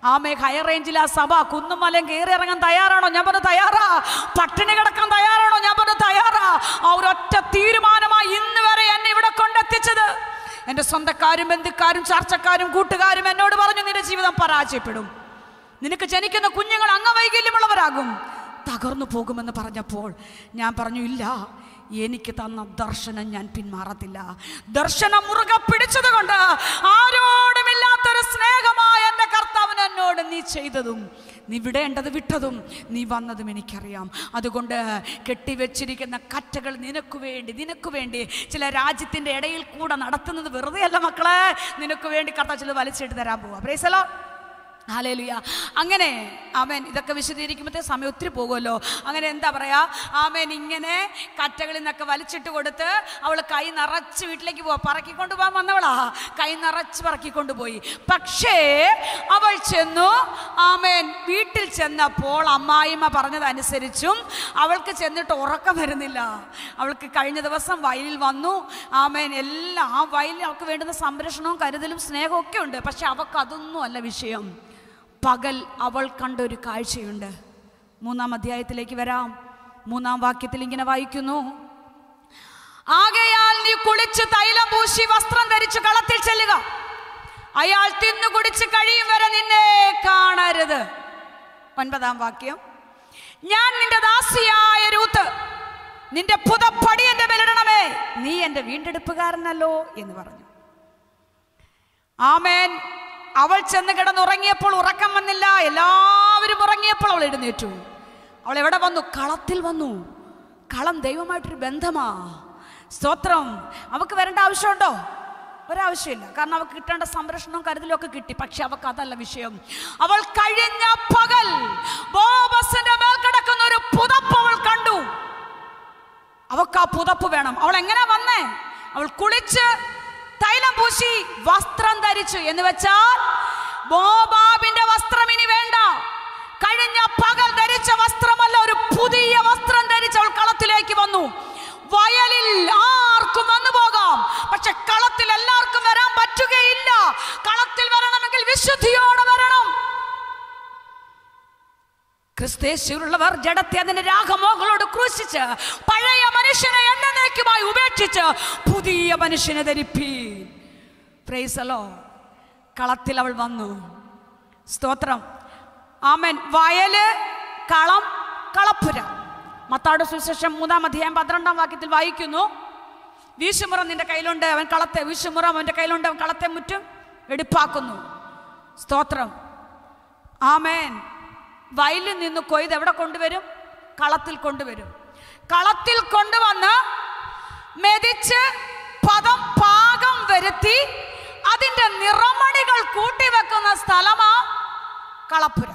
ആമേ ഹൈ റേഞ്ചിൽ ആ സഭ കുന്നും മലയും കയറി ഇറങ്ങാൻ തയ്യാറാണോ ഞാൻ പറഞ്ഞു തയ്യാറാ പട്ടിണി കിടക്കാൻ തയ്യാറാണോ ഞാൻ പറഞ്ഞു തയ്യാറാ ആ ഒരൊറ്റ തീരുമാനമായി ഇന്ന് വരെ എന്നെ ഇവിടെ കൊണ്ടെത്തിച്ചത് എൻ്റെ സ്വന്തക്കാരും ബന്ധുക്കാരും ചർച്ചക്കാരും കൂട്ടുകാരും എന്നോട് പറഞ്ഞു നിന്റെ ജീവിതം പരാജയപ്പെടും നിനക്ക് ജനിക്കുന്ന കുഞ്ഞുങ്ങൾ അംഗവൈകല്യമുള്ളവരാകും തകർന്നു പോകുമെന്ന് പറഞ്ഞപ്പോൾ ഞാൻ പറഞ്ഞു ഇല്ല എനിക്ക് തന്ന ദർശനം ഞാൻ പിന്മാറത്തില്ല ദർശനം മുറുകെ പിടിച്ചത് കൊണ്ട് ആരോടുമില്ലാത്തൊരു സ്നേഹമായ എൻ്റെ കർത്താവിന് എന്നോട് നീ ചെയ്തതും നീ വിടേണ്ടത് വിട്ടതും നീ വന്നതും എനിക്കറിയാം അതുകൊണ്ട് കെട്ടിവെച്ചിരിക്കുന്ന കറ്റകൾ നിനക്ക് വേണ്ടി നിനക്ക് വേണ്ടി ചില രാജ്യത്തിൻ്റെ ഇടയിൽ കൂടെ നടത്തുന്നത് വെറുതെ അല്ല മക്കളെ നിനക്ക് വേണ്ടി കർത്താവ് ചില വലിച്ചിട്ട് തരാൻ പോവാ പ്രേസലോ ഹാലേലുയ അങ്ങനെ ആമേൻ ഇതൊക്കെ വിശദീകരിക്കുമ്പോഴത്തെ സമയം ഒത്തിരി പോകുമല്ലോ അങ്ങനെ എന്താ പറയാ ആമേൻ ഇങ്ങനെ കറ്റകളിൽ നിന്നൊക്കെ വലിച്ചിട്ട് കൊടുത്ത് അവൾ കൈ നിറച്ച് വീട്ടിലേക്ക് പോവാ പറക്കിക്കൊണ്ട് പോകാൻ വന്നവളാ കൈ നിറച്ച് പറക്കിക്കൊണ്ട് പോയി പക്ഷേ അവൾ ചെന്നു ആമേൻ വീട്ടിൽ ചെന്നപ്പോൾ അമ്മായിമ്മ പറഞ്ഞതനുസരിച്ചും അവൾക്ക് ചെന്നിട്ട് ഉറക്കം വരുന്നില്ല അവൾക്ക് കഴിഞ്ഞ ദിവസം വയലിൽ വന്നു ആമേൻ എല്ലാം ആ വയലിൽ അവൾക്ക് വേണ്ടുന്ന സംരക്ഷണവും കരുതലും സ്നേഹവും ഒക്കെ ഉണ്ട് പക്ഷെ അവൾക്ക് അതൊന്നും അല്ല വിഷയം പകൽ അവൾ കണ്ട ഒരു കാഴ്ചയുണ്ട് മൂന്നാം അധ്യായത്തിലേക്ക് വരാം മൂന്നാം വാക്യത്തിൽ ഇങ്ങനെ വായിക്കുന്നു ആകയാൽ നീ കുളിച്ച് തൈലം പൂശി വസ്ത്രം ധരിച്ച് കളത്തിൽ ചെല്ലുക അയാൾ തിന്നു കുടിച്ച് കഴിയും വരെ നിന്നെ കാണരുത് ഒൻപതാം വാക്യം ഞാൻ നിന്റെ ദാസിയായ രൂത്ത് നിന്റെ പുതപ്പടി എന്റെ മേലിടണമേ നീ എന്റെ വീണ്ടെടുപ്പുകാരനല്ലോ എന്ന് പറഞ്ഞു ആമേൻ അവൾ ചെന്ന് കിടന്നുറങ്ങിയപ്പോൾ ഉറക്കം വന്നില്ല എല്ലാവരും ഉറങ്ങിയപ്പോൾ അവൾ എഴുന്നേറ്റു അവൾ എവിടെ വന്നു കളത്തിൽ വന്നു കളം ദൈവമായിട്ടൊരു ബന്ധമാ സ്തോത്രം അവക്ക് വരേണ്ട ആവശ്യമുണ്ടോ ഒരാവശ്യമില്ല കാരണം അവൾക്ക് കിട്ടേണ്ട സംരക്ഷണവും കരുതലും ഒക്കെ കിട്ടി പക്ഷെ അവൾക്ക് അതല്ല വിഷയം അവൾ കഴിഞ്ഞ പകൽ ബോബസിന്റെ മേൽ കിടക്കുന്ന ഒരു പുതപ്പ് അവൾ കണ്ടു അവൾക്ക് ആ പുതപ്പ് വേണം അവൾ എങ്ങനെ വന്നേ അവൾ കുളിച്ച് തൈലം പൂശി വസ്ത്രം ധരിച്ചു എന്ന് വെച്ചാൽ ബോബാബിന്റെ വസ്ത്രം ഇനി വേണ്ട കഴിഞ്ഞ പകൽ ധരിച്ച വസ്ത്രമല്ല ഒരു പുതിയ വസ്ത്രം ധരിച്ച് അവൾ കളത്തിലേക്ക് വന്നു വയലിൽ ആർക്കും വന്നു പോകാം പക്ഷെ കളത്തിൽ എല്ലാവർക്കും വരാൻ പറ്റുകയില്ല കളത്തിൽ വരണമെങ്കിൽ വിശുദ്ധിയോടെ വരണം ക്രിസ്തേശുള്ളവർ ജഡത്തെ അതിന്റെ രാഗമോകളോട് ക്രൂശിച്ച് പഴയ മനുഷ്യനെ എന്നേക്കുമായി ഉപേക്ഷിച്ച് പുതിയ മനുഷ്യനെ ധരിപ്പീൻ പ്രൈസലോ കളത്തിൽ അവൾ വന്നു സ്തോത്രം ആമൻ വയല് കളം കളപ്പുര മത്താട് സുവിശേഷം മൂന്നാം അധ്യായം പന്ത്രണ്ടാം വാക്യത്തിൽ വായിക്കുന്നു വീശുമുറം നിന്റെ കയ്യിലുണ്ട് അവൻ കളത്തെ വീശുമുറം അവൻ്റെ കയ്യിലുണ്ട് അവൻ കളത്തെ മുറ്റും എടുപ്പാക്കുന്നു സ്തോത്രം ആമേൻ വയലിൽ നിന്ന് കൊയ്ത് എവിടെ കൊണ്ടുവരും കളത്തിൽ കൊണ്ടുവരും കളത്തിൽ കൊണ്ടുവന്ന് മെതിച്ച് പദം പാകം വരുത്തി അതിൻ്റെ നിറമണികൾ കൂട്ടിവെക്കുന്ന സ്ഥലമാ കളപ്പുര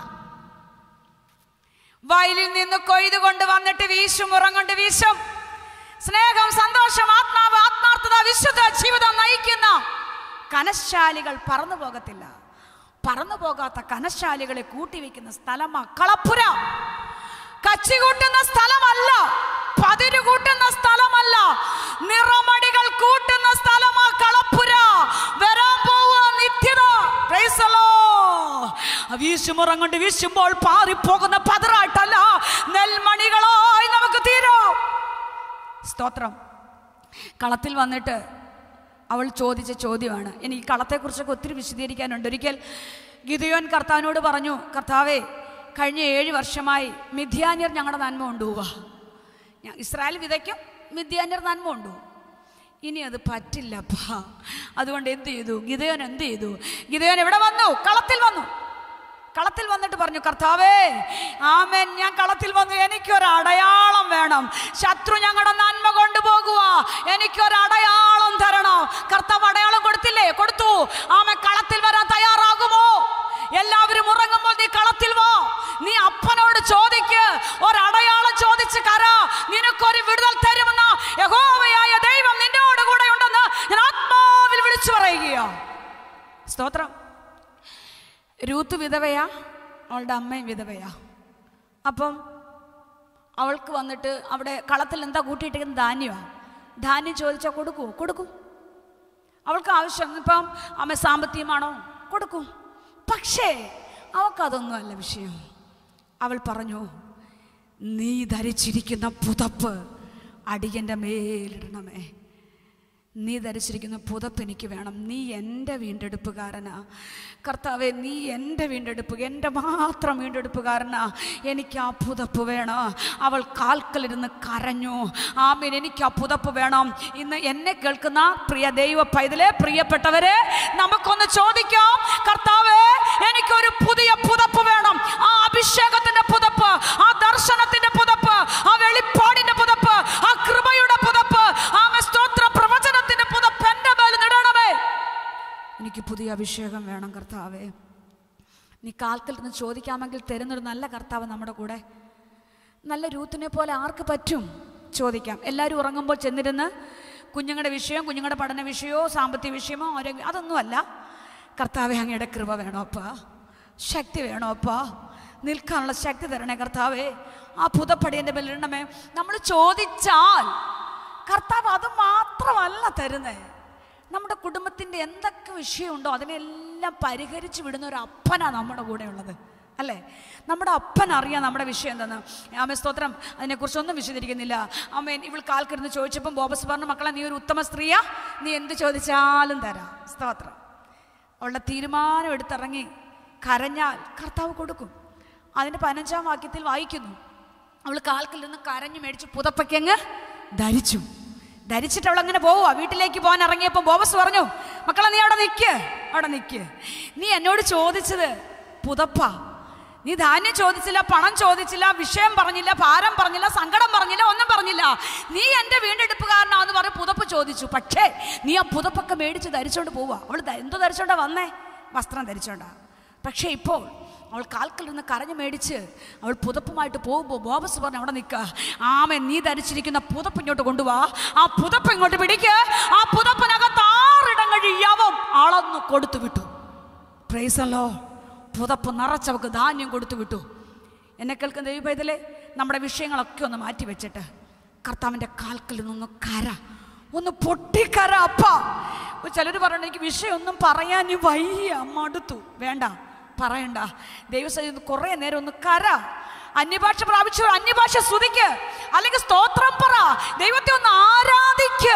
വയലിൽ നിന്ന് കൊയ്ത് കൊണ്ട് വന്നിട്ട് വീശും ഉറം കൊണ്ട് വീശും സ്നേഹം സന്തോഷം ആത്മാവ് ആത്മാർത്ഥത വിശുദ്ധ ജീവിതം നയിക്കുന്ന കനശാലികൾ പറന്നു പോകത്തില്ല പറന്നു പോകാത്ത കനശാലികളെ കൂട്ടിവെക്കുന്ന സ്ഥലമാ കളപ്പുര കച്ചി കൂട്ടുന്ന സ്ഥലമല്ല പതിരു കൂട്ടുന്ന സ്ഥലമല്ല നിറമടികൾ കൂട്ടുന്ന സ്ഥലമാ കളപ്പുര വരാൻ പോവുക നിത്യത Praise the Lord. ആ വീശുമുറം കൊണ്ട് വീശുമ്പോൾ പാറിപ്പോകുന്ന പതറായിട്ടല്ല നെൽമണികളായി നമുക്ക് തീരും സ്തോത്രം കളത്തിൽ വന്നിട്ട് അവൾ ചോദിച്ച ചോദ്യമാണ് എനിക്ക് കളത്തെക്കുറിച്ചൊക്കെ ഒത്തിരി വിശദീകരിക്കാനുണ്ട് ഒരിക്കൽ ഗിതയോൻ കർത്താവിനോട് പറഞ്ഞു കർത്താവേ കഴിഞ്ഞ ഏഴ് വർഷമായി മിഥ്യാന്യർ ഞങ്ങളുടെ നന്മ കൊണ്ടുപോവാ ഞാൻ ഇസ്രായേൽ വിതയ്ക്കും മിഥ്യാന്യർ നന്മ കൊണ്ടുപോകും ഇനി അത് പറ്റില്ലപ്പാ അതുകൊണ്ട് എന്ത് ചെയ്തു ഗിതയോൻ എന്ത് ചെയ്തു ഗിതയോൻ എവിടെ വന്നു കളത്തിൽ വന്നു കളത്തിൽ വന്നിട്ട് പറഞ്ഞു കർത്താവേ ആമേൻ ഞാൻ കളത്തിൽ വന്നു എനിക്കൊരു അടയാളം വേണം ശത്രു ഞങ്ങളുടെ നന്മ കൊണ്ടുപോകുക എനിക്കൊരു അടയാളം തരണം കർത്താവ് അടയാളം കൊടുത്തില്ലേ കൊടുത്തു ആമൻ കളത്തിൽ വരാൻ തയ്യാറാകുമോ എല്ലാവരും ഉറങ്ങുമ്പോൾ നീ കളത്തിൽ വാ നീ അപ്പനോട് ചോദിക്ക് ഒരടയാളം ചോദിച്ച് കര നിനക്കൊരു വിടുതൽ തരുമെന്ന യഹോവയായ ദൈവം നിന്നോട് കൂടെ ഉണ്ടെന്ന് ഞാൻ ആത്മാവിൽ വിളിച്ചു പറയുകയോ സ്തോത്രം രൂത്ത് വിധവയാ അവളുടെ അമ്മയും വിധവയാ അപ്പം അവൾക്ക് വന്നിട്ട് അവിടെ കളത്തിൽ എന്താ കൂട്ടിയിട്ടിരിക്കുന്നത് ധാന്യമാണ് ധാന്യം ചോദിച്ചാൽ കൊടുക്കുമോ കൊടുക്കും അവൾക്ക് ആവശ്യം ഇപ്പം അമ്മ സാമ്പത്തികമാണോ കൊടുക്കും പക്ഷേ അവൾക്കതൊന്നുമല്ല വിഷയം അവൾ പറഞ്ഞു നീ ധരിച്ചിരിക്കുന്ന പുതപ്പ് അടിയൻ്റെ മേലിടണമേ നീ ധരിച്ചിരിക്കുന്ന പുതപ്പ് എനിക്ക് വേണം നീ എൻ്റെ വീണ്ടെടുപ്പുകാരനാ കർത്താവെ നീ എൻ്റെ വീണ്ടെടുപ്പ് എൻ്റെ മാത്രം വീണ്ടെടുപ്പുകാരനാ എനിക്ക് ആ പുതപ്പ് വേണം അവൾ കാൽക്കലിരുന്ന് കരഞ്ഞു ആമീൻ എനിക്ക് ആ പുതപ്പ് വേണം ഇന്ന് എന്നെ കേൾക്കുന്ന പ്രിയ ദൈവ പൈതലെ പ്രിയപ്പെട്ടവരെ നമുക്കൊന്ന് ചോദിക്കാം കർത്താവെ എനിക്കൊരു പുതിയ പുതപ്പ് വേണം ആ അഭിഷേകത്തിന്റെ പുതപ്പ് ആ ദർശനത്തിന്റെ പുതപ്പ് ആ വെളിപ്പാടിന്റെ പുതപ്പ് ആ കൃപയുടെ പുതപ്പ് ആ സ്തോത്ര പ്രവചനത്തിന്റെ പുതപ്പ് എന്റെ മേൽ നിടണമേ എനിക്ക് പുതിയ അഭിഷേകം വേണം കർത്താവേ നീ കാൽക്കൽ നിന്ന് ചോദിക്കാമെങ്കിൽ തരുന്നൊരു നല്ല കർത്താവ് നമ്മുടെ കൂടെ നല്ല രൂത്തിനെ പോലെ ആർക്ക് പറ്റും ചോദിക്കാം എല്ലാവരും ഉറങ്ങുമ്പോൾ ചെന്നിരുന്ന് കുഞ്ഞുങ്ങളുടെ വിഷയം കുഞ്ഞുങ്ങളുടെ പഠന വിഷയമോ സാമ്പത്തിക വിഷയമോ ആരോഗ്യം അതൊന്നുമല്ല കർത്താവെ അങ്ങയുടെ കൃപ വേണോ അപ്പാ ശക്തി വേണോ അപ്പാ നിൽക്കാനുള്ള ശക്തി തരണേ കർത്താവേ ആ പുതപ്പടിയൻ്റെ ബലിടണമേ നമ്മൾ ചോദിച്ചാൽ കർത്താവ് അത് മാത്രമല്ല തരുന്നേ നമ്മുടെ കുടുംബത്തിൻ്റെ എന്തൊക്കെ വിഷയമുണ്ടോ അതിനെല്ലാം പരിഹരിച്ച് വിടുന്ന ഒരു അപ്പനാണ് നമ്മുടെ കൂടെ ഉള്ളത് അല്ലേ നമ്മുടെ അപ്പൻ അറിയാം നമ്മുടെ വിഷയം എന്തെന്ന് ആമേ സ്തോത്രം അതിനെക്കുറിച്ചൊന്നും വിശദീകരിക്കുന്നില്ല അമ്മേൻ ഇവൾ കാൽക്കിരുന്ന് ചോദിച്ചപ്പം ബോബസ് പറഞ്ഞു മക്കളെ നീ ഒരു ഉത്തമ സ്ത്രീയാ നീ എന്ത് ചോദിച്ചാലും തരാം സ്തോത്രം അവളുടെ തീരുമാനം എടുത്തിറങ്ങി കരഞ്ഞാൽ കർത്താവ് കൊടുക്കും അതിൻ്റെ പതിനഞ്ചാം വാക്യത്തിൽ വായിക്കുന്നു അവൾ കാൽക്കിൽ നിന്ന് കരഞ്ഞു മേടിച്ച് പുതപ്പയ്ക്കങ്ങ് ധരിച്ചു ധരിച്ചിട്ട് അവൾ അങ്ങനെ പോവുക വീട്ടിലേക്ക് പോകാൻ ഇറങ്ങിയപ്പോൾ ബോബസ് പറഞ്ഞു മക്കളെ നീ അവിടെ നിൽക്ക് അവിടെ നിൽക്ക് നീ എന്നോട് ചോദിച്ചത് പുതപ്പാ നീ ധാന്യം ചോദിച്ചില്ല പണം ചോദിച്ചില്ല വിഷയം പറഞ്ഞില്ല ഭാരം പറഞ്ഞില്ല സങ്കടം പറഞ്ഞില്ല ഒന്നും പറഞ്ഞില്ല നീ എൻ്റെ വീണ്ടെടുപ്പുകാരനാന്ന് പറഞ്ഞ് പുതപ്പ് ചോദിച്ചു പക്ഷേ നീ ആ പുതപ്പൊക്കെ മേടിച്ച് ധരിച്ചോണ്ട് പോവുക അവൾ ധ- എന്തോ ധരിച്ചോണ്ടാ വന്നേ വസ്ത്രം ധരിച്ചോണ്ടാ പക്ഷേ ഇപ്പോൾ അവൾ കാൽക്കൽ നിന്ന് കരഞ്ഞു മേടിച്ച് അവൾ പുതപ്പുമായിട്ട് പോകുമ്പോൾ ബോബസ് പറഞ്ഞു അവിടെ നിൽക്കുക ആമൻ നീ ധരിച്ചിരിക്കുന്ന പുതപ്പ് ഇങ്ങോട്ട് കൊണ്ടുപോവാ ആ പുതപ്പ് ഇങ്ങോട്ട് പിടിക്ക് ആ പുതപ്പിനകത്ത് ആറിടം കഴിയാവും അളന്നു കൊടുത്തു വിട്ടു പ്രൈസല്ലോ പുതപ്പ് നിറച്ചവക്ക് ധാന്യം കൊടുത്തു വിട്ടു എന്നെ കേൾക്കുന്ന ദൈവപൈതലെ നമ്മുടെ വിഷയങ്ങളൊക്കെ ഒന്ന് മാറ്റി വെച്ചിട്ട് കർത്താവിൻ്റെ കാൽക്കൽ നിന്ന് കര ഒന്ന് പൊട്ടിക്കര അപ്പ ചിലർ പറയണ്ട എനിക്ക് വിഷയമൊന്നും പറയാൻ നീ വയ്യ മടുത്തു വേണ്ട പറയണ്ട ദൈവസ്ഥ കുറേ നേരം ഒന്ന് കര അന്യഭാഷ പ്രാപിച്ചു അന്യഭാഷ സ്തുതിക്ക് അല്ലെങ്കിൽ സ്തോത്രം പറ ദൈവത്തെ ഒന്ന് ആരാധിക്ക്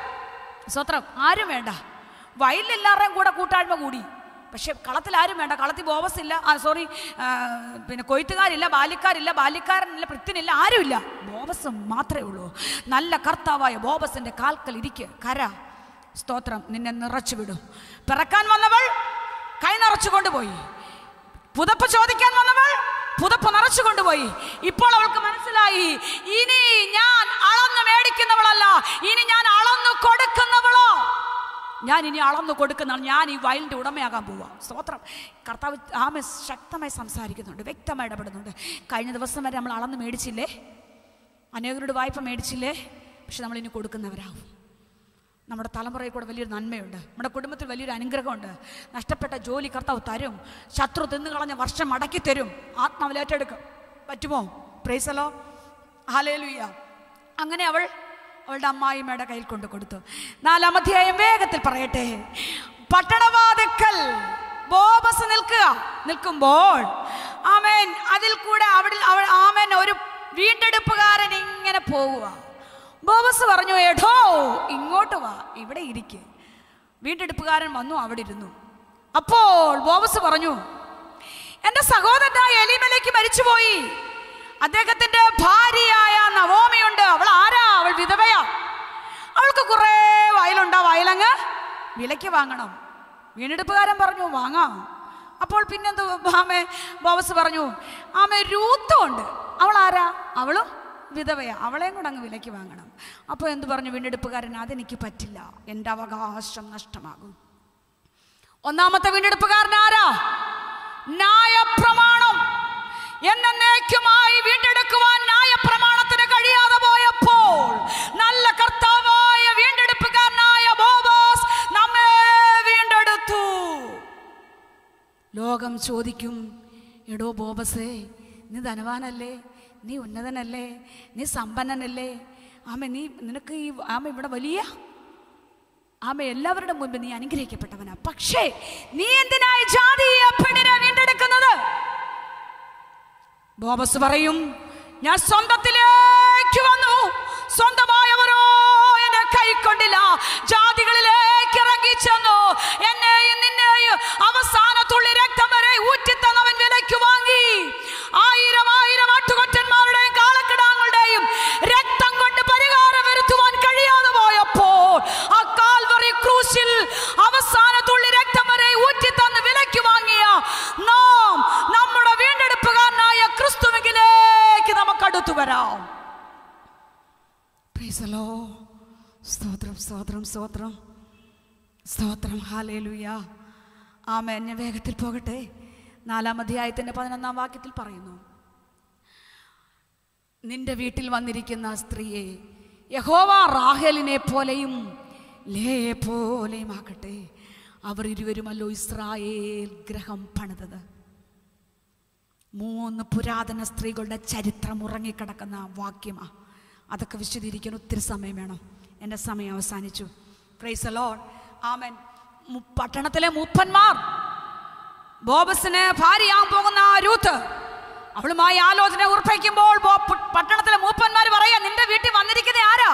സ്വത്രം ആരും വേണ്ട വയലിലെല്ലാവരുടെയും കൂടെ കൂട്ടായ്മ കൂടി പക്ഷെ കളത്തിൽ ആരും വേണ്ട കളത്തിൽ ബോബസ് ഇല്ല ആ സോറി പിന്നെ കൊയ്ത്തുകാരില്ല ബാല്യക്കാരില്ല ബാല്യക്കാരനില്ല പൃത്തിനില്ല ആരുമില്ല ബോബസ് മാത്രമേ ഉള്ളൂ നല്ല കർത്താവായ ബോബസിന്റെ കാൽക്കൽ ഇരിക്ക് കര സ്തോത്രം നിന്നെ നിറച്ചു വിടും പിറക്കാൻ വന്നവൾ കൈ നിറച്ചു കൊണ്ടുപോയി പുതപ്പ് ചോദിക്കാൻ വന്നവൾ പുതപ്പ് നിറച്ചു കൊണ്ടുപോയി ഇപ്പോൾ അവൾക്ക് മനസ്സിലായി ഇനി ഞാൻ അളന്നു മേടിക്കുന്നവളല്ല ഇനി ഞാൻ അളന്നു കൊടുക്കുന്നവളോ ഞാൻ ഇനി അളന്നു കൊടുക്കുന്ന ഞാൻ ഈ വയലിൻ്റെ ഉടമയാകാൻ പോവാ സ്തോത്രം കർത്താവ് ആമ ശക്തമായി സംസാരിക്കുന്നുണ്ട് വ്യക്തമായി ഇടപെടുന്നുണ്ട് കഴിഞ്ഞ ദിവസം വരെ നമ്മൾ അളന്ന് മേടിച്ചില്ലേ അനേകരോട് വായ്പ മേടിച്ചില്ലേ പക്ഷെ നമ്മൾ ഇനി കൊടുക്കുന്നവരാവും നമ്മുടെ തലമുറയിൽ കൂടെ വലിയൊരു നന്മയുണ്ട് നമ്മുടെ കുടുംബത്തിൽ വലിയൊരു അനുഗ്രഹമുണ്ട് നഷ്ടപ്പെട്ട ജോലി കർത്താവ് തരും ശത്രു തിന്നു കളഞ്ഞ വർഷം മടക്കി തരും ആത്മാവിൽ ഏറ്റെടുക്കും പറ്റുമോ പ്രൈസലോ ഹാലേലുയ്യ അങ്ങനെ അവൾ അവളുടെ അമ്മായിമ്മയുടെ കയ്യിൽ കൊണ്ട് കൊടുത്തു നാലാം അധ്യായം വേഗത്തിൽ പറയട്ടെ പട്ടണവാതിക്കൽ ബോബസ് നിൽക്കുക നിൽക്കുമ്പോൾ ആമേൻ അതിൽ കൂടെ അവിടെ അവൾ ആമേൻ ഒരു വീണ്ടെടുപ്പുകാരൻ ഇങ്ങനെ പോവുക ബോബസ് പറഞ്ഞു എടോ ഇങ്ങോട്ട് വാ ഇവിടെ ഇരിക്ക് വീണ്ടെടുപ്പുകാരൻ വന്നു അവിടെ ഇരുന്നു അപ്പോൾ ബോബസ് പറഞ്ഞു എന്റെ സഹോദരനായ എലിമലേക്ക് മരിച്ചുപോയി അദ്ദേഹത്തിന്റെ ഭാര്യയായ നവോമിയുണ്ട് അവൾ ആരാ അവൾ വിധവയാ അവൾക്ക് കുറേ വയലുണ്ടാ വയലങ്ങ് വിലയ്ക്ക് വാങ്ങണം വീണ്ടെടുപ്പുകാരൻ പറഞ്ഞു വാങ്ങാം അപ്പോൾ പിന്നെന്ത് ആമേ ബോബസ് പറഞ്ഞു ആമേ രൂത്തും ഉണ്ട് അവൾ ആരാ അവളും വിധവയാ അവളെയും കൂടെ അങ്ങ് വിലയ്ക്ക് വാങ്ങണം അപ്പോൾ എന്ത് പറഞ്ഞു വീണ്ടെടുപ്പുകാരൻ അതെനിക്ക് പറ്റില്ല എൻ്റെ അവകാശം നഷ്ടമാകും ഒന്നാമത്തെ വീണ്ടെടുപ്പുകാരൻ ആരാ ന്യായപ്രമാണം എന്നേക്കുമായി വീണ്ടെടുക്കുവാൻ ന്യായപ്രമാണത്തിന് കഴിയാതെ പോയപ്പോൾ നല്ല കർത്താവായ വീണ്ടെടുപ്പുകാരനായ ബോബോസ് നമ്മെ വീണ്ടെടുത്തു ലോകം ചോദിക്കും എടോ ബോബസേ നീ ധനവാനല്ലേ നീ ഉന്നതനല്ലേ നീ സമ്പന്നനല്ലേ ആമ നീ നിനക്ക് ഈ ആമ ഇവിടെ വലിയ ആമ എല്ലാവരുടെ മുൻപ് നീ അനുഗ്രഹിക്കപ്പെട്ടവനാ പക്ഷേ നീ എന്തിനായി ജാതീയ പെണ്ണിനെ വീണ്ടെടുക്കുന്നത് ബോബസ് പറയും ഞാൻ സ്വന്തത്തിലേക്ക് വന്നു സ്വന്തമായവരോ എന്നെ കൈക്കൊണ്ടില്ല ജാതികളിലേക്ക് ഇറങ്ങി ചെന്നു എന്നെയും നിന്നെയും അവസാന തുള്ളി രക്തം വരെ ഊറ്റിത്തന്നവൻ വിലയ്ക്ക് വാങ്ങി ആയിരം ആയിരം ആട്ടുകൊറ്റന്മാരുടെയും കാളക്കിടാങ്ങളുടെയും രക്തം കൊണ്ട് പരിഹാരം വരുത്തുവാൻ കഴിയാതെ പോയപ്പോൾ ആ കാൽവറി ക്രൂശിൽ അവസാന തുള്ളി രക്തം വരെ ഊറ്റിത്തന്ന് വിലയ്ക്ക് വാങ്ങിയ നാം നമ്മുടെ വീണ്ടെടുപ്പുകാരനായ ക്രിസ്തുവിലേക്ക് നമുക്ക് അടുത്തു വരാം Praise the Lord. സ്തോത്രം സ്തോത്രം സ്തോത്രം സ്തോത്രം ഹാലേലുയ ആമേൻ ഞാൻ വേഗത്തിൽ പോകട്ടെ നാലാം അധ്യായത്തിൻ്റെ പതിനൊന്നാം വാക്യത്തിൽ പറയുന്നു നിന്റെ വീട്ടിൽ വന്നിരിക്കുന്ന സ്ത്രീയെ യഹോവ റാഹേലിനെ പോലെയും ലേയെ പോലെയും ആക്കട്ടെ അവർ ഇരുവരുമല്ലോ ഇസ്രായേൽ ഗ്രഹം പണിതത് മൂന്ന് പുരാതന സ്ത്രീകളുടെ ചരിത്രം ഉറങ്ങിക്കിടക്കുന്ന വാക്യമാ അതൊക്കെ വിശദീകരിക്കാൻ ഒത്തിരി സമയം വേണം എൻ്റെ സമയം അവസാനിച്ചു പ്രൈസ് അലോൺ ആമൻ മു- പട്ടണത്തിലെ മൂപ്പന്മാർ ബോബസിന് ഭാര്യയാകാൻ പോകുന്ന ആ രൂത്ത് അവളുമായി ആലോചന ഉറപ്പിക്കുമ്പോൾ ബോ- പു- പട്ടണത്തിലെ മൂപ്പന്മാർ പറയാ നിന്റെ വീട്ടിൽ വന്നിരിക്കുന്ന ആരാ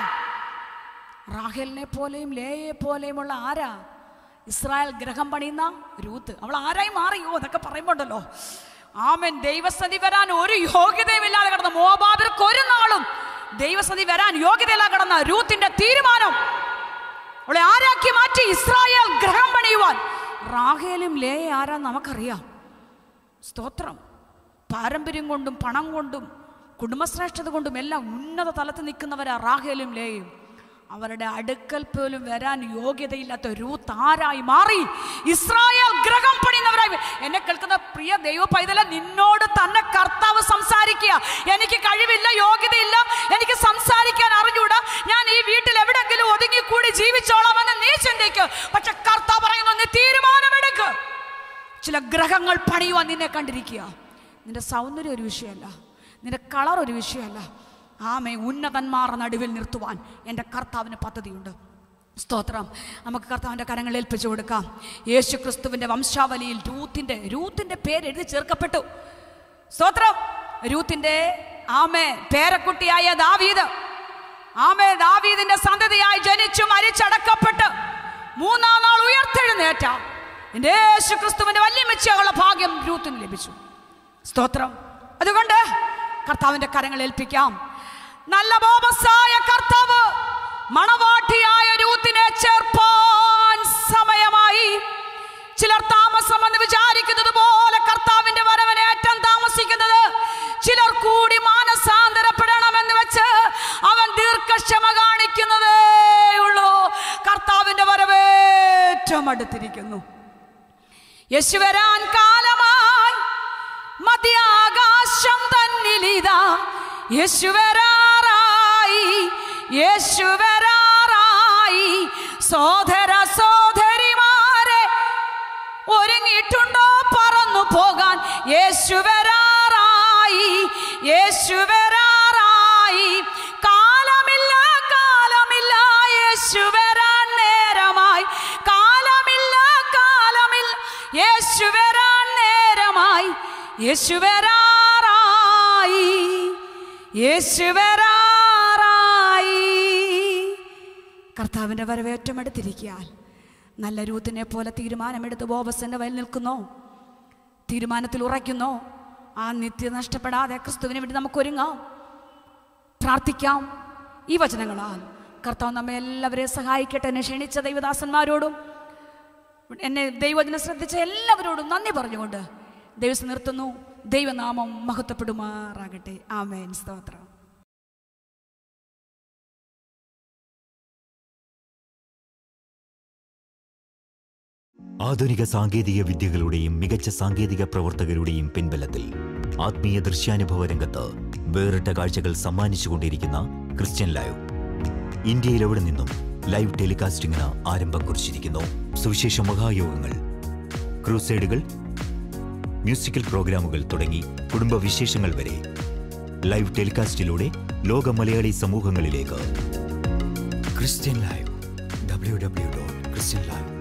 റാഹേലിനെ പോലെയും ലേയെ പോലെയുമുള്ള ആരാ ഇസ്രായേൽ ഗ്രഹം പണിയുന്ന രൂത്ത് അവൾ ആരായി മാറിയോ എന്നൊക്കെ പറയുമ്പോണ്ടല്ലോ ആമൻ ദൈവസന്ധി വരാൻ ഒരു യോഗ്യതയുമില്ലാതെ കിടന്ന മോബാബിർക്ക് ഒരു നാളും ദൈവസന്ധി വരാൻ യോഗ്യതയില്ലാതെ കിടന്ന രൂത്തിന്റെ തീരുമാനം അവളെ ആരാക്കി മാറ്റി ഇസ്രായേൽ ഗ്രഹം പണിയുവാൻ റാഹേലും ലേയെ ആരാ നമുക്കറിയാം സ്തോത്രം പാരമ്പര്യം കൊണ്ടും പണം കൊണ്ടും കുടുംബശ്രേഷ്ഠത കൊണ്ടും എല്ലാം ഉന്നത തലത്തിൽ നിൽക്കുന്നവരാ റാഹേലും ലേയും അവരുടെ അടുക്കൽ പോലും വരാൻ യോഗ്യതയില്ലാത്ത രൂത്ത് ആരായി മാറി ഇസ്രായേൽ ഗ്രഹം പണിയുന്നവരായി എന്നെ കേൾക്കുന്ന പ്രിയ ദൈവ പൈതല നിന്നോട് തന്നെ കർത്താവ് സംസാരിക്കുക എനിക്ക് കഴിവില്ല യോഗ്യതയില്ല എനിക്ക് സംസാരിക്കാൻ അറിഞ്ഞൂടാ ഞാൻ ഈ വീട്ടിൽ എവിടെങ്കിലും ഒതുങ്ങിക്കൂടി ജീവിച്ചോളാമെന്ന് നീ ചിന്തിക്കും പക്ഷെ കർത്താവ് പറയുന്നു നീ തീരുമാനമെടുക്ക് ചില ഗ്രഹങ്ങൾ പണിയുവാൻ നിന്നെ കണ്ടിരിക്കുക നിന്റെ സൗന്ദര്യം ഒരു വിഷയമല്ല നിന്റെ കളർ ഒരു വിഷയമല്ല ആമേ ഉന്നതന്മാർ നടുവിൽ നിർത്തുവാൻ എൻ്റെ കർത്താവിന് പദ്ധതിയുണ്ട് സ്തോത്രം നമുക്ക് കർത്താവിൻ്റെ കരങ്ങൾ ഏൽപ്പിച്ചു കൊടുക്കാം യേശു ക്രിസ്തുവിൻ്റെ വംശാവലിയിൽ രൂത്തിൻ്റെ രൂത്തിൻ്റെ പേര് എഴുതി ചേർക്കപ്പെട്ടു സ്തോത്രം രൂത്തിൻ്റെ ആമേ പേരക്കുട്ടിയായ ദാവീദ് ആമേ ദാവീദിന്റെ സന്തതിയായി ജനിച്ചു മരിച്ചടക്കപ്പെട്ട് മൂന്നാം നാൾ ഉയർത്തെഴുന്നേറ്റ എൻ്റെ യേശു ക്രിസ്തുവിന്റെ വല്യമിച്ചയുള്ള ഭാഗ്യം രൂത്തിന് ലഭിച്ചു സ്തോത്രം അതുകൊണ്ട് കർത്താവിന്റെ കരങ്ങൾ ഏൽപ്പിക്കാം നല്ല ബോബസായ കർത്താവ് മണവാട്ടിയായ രൂത്തിനെ ചേർപ്പാൻ സമയമായി ചിലർ താമസം എന്ന് വിചാരിക്കുന്നത് പോലെ കർത്താവിന്റെ വരവനെ ഏറ്റം താമസിക്കുന്നത് ചിലർ കൂടി മാനസാന്തരപ്പെടണമെന്ന് വെച്ച് അവൻ ദീർഘക്ഷമ കാണിക്കുന്നതേ ഉള്ളൂ കർത്താവിന്റെ വരവേറ്റം അടുത്തിരിക്കുന്നു യേശു വരാൻ കാലമായി മധ്യാകാശം തന്നിലിതാ യേശു വരാറായി യേശു വരാറായി സോദര സോദരിമാരെ ഒരുങ്ങിയിട്ടുണ്ടോ പറന്നു പോകാൻ യേശു വരാറായി യേശു വരാറായി കാലമില്ല കാലമില്ല യേശു വരാൻ നേരമായി കാലമില്ല കാലമില്ല യേശു വരാൻ നേരമായി യേശു വരാറായി യേശു വരാറായി കർത്താവിൻ്റെ വരവേറ്റം എടുത്തിരിക്കാൻ നല്ല രൂത്തിനെ പോലെ തീരുമാനമെടുത്ത് ബോബസിൻ്റെ വയൽ നിൽക്കുന്നോ തീരുമാനത്തിൽ ഉറയ്ക്കുന്നോ ആ നിത്യ നഷ്ടപ്പെടാതെ ക്രിസ്തുവിന് വേണ്ടി നമുക്ക് ഒരുങ്ങാം പ്രാർത്ഥിക്കാം ഈ വചനങ്ങളാൽ കർത്താവ് നമ്മെ എല്ലാവരെയും സഹായിക്കട്ടെ എന്നെ ക്ഷണിച്ച ദൈവദാസന്മാരോടും എന്നെ ദൈവത്തിനെ ശ്രദ്ധിച്ച എല്ലാവരോടും നന്ദി പറഞ്ഞുകൊണ്ട് ദൈവം നിർത്തുന്നു ദൈവനാമം മഹത്വപ്പെടുമാറാകട്ടെ ആമേൻ സ്തോത്രം ആധുനിക സാങ്കേതിക വിദ്യകളുടെയും മികച്ച സാങ്കേതിക പ്രവർത്തകരുടെയും പിൻബലത്തിൽ ആത്മീയ ദൃശ്യാനുഭവ രംഗത്ത് വേറിട്ട കാഴ്ചകൾ സമ്മാനിച്ചുകൊണ്ടിരിക്കുന്ന ക്രിസ്ത്യൻ ലൈവ് ഇന്ത്യയിൽ എവിടെ നിന്നും ലൈവ് ടെലികാസ്റ്റിംഗിന് ആരംഭം കുറിച്ചിരിക്കുന്നു സുവിശേഷ മഹായോഗങ്ങൾ ക്രൂസൈഡുകൾ മ്യൂസിക്കൽ പ്രോഗ്രാമുകൾ തുടങ്ങി കുടുംബ വിശേഷങ്ങൾ വരെ ലൈവ് ടെലികാസ്റ്റിലൂടെ ലോക മലയാളി സമൂഹങ്ങളിലേക്ക് Christian live W W dot Christian live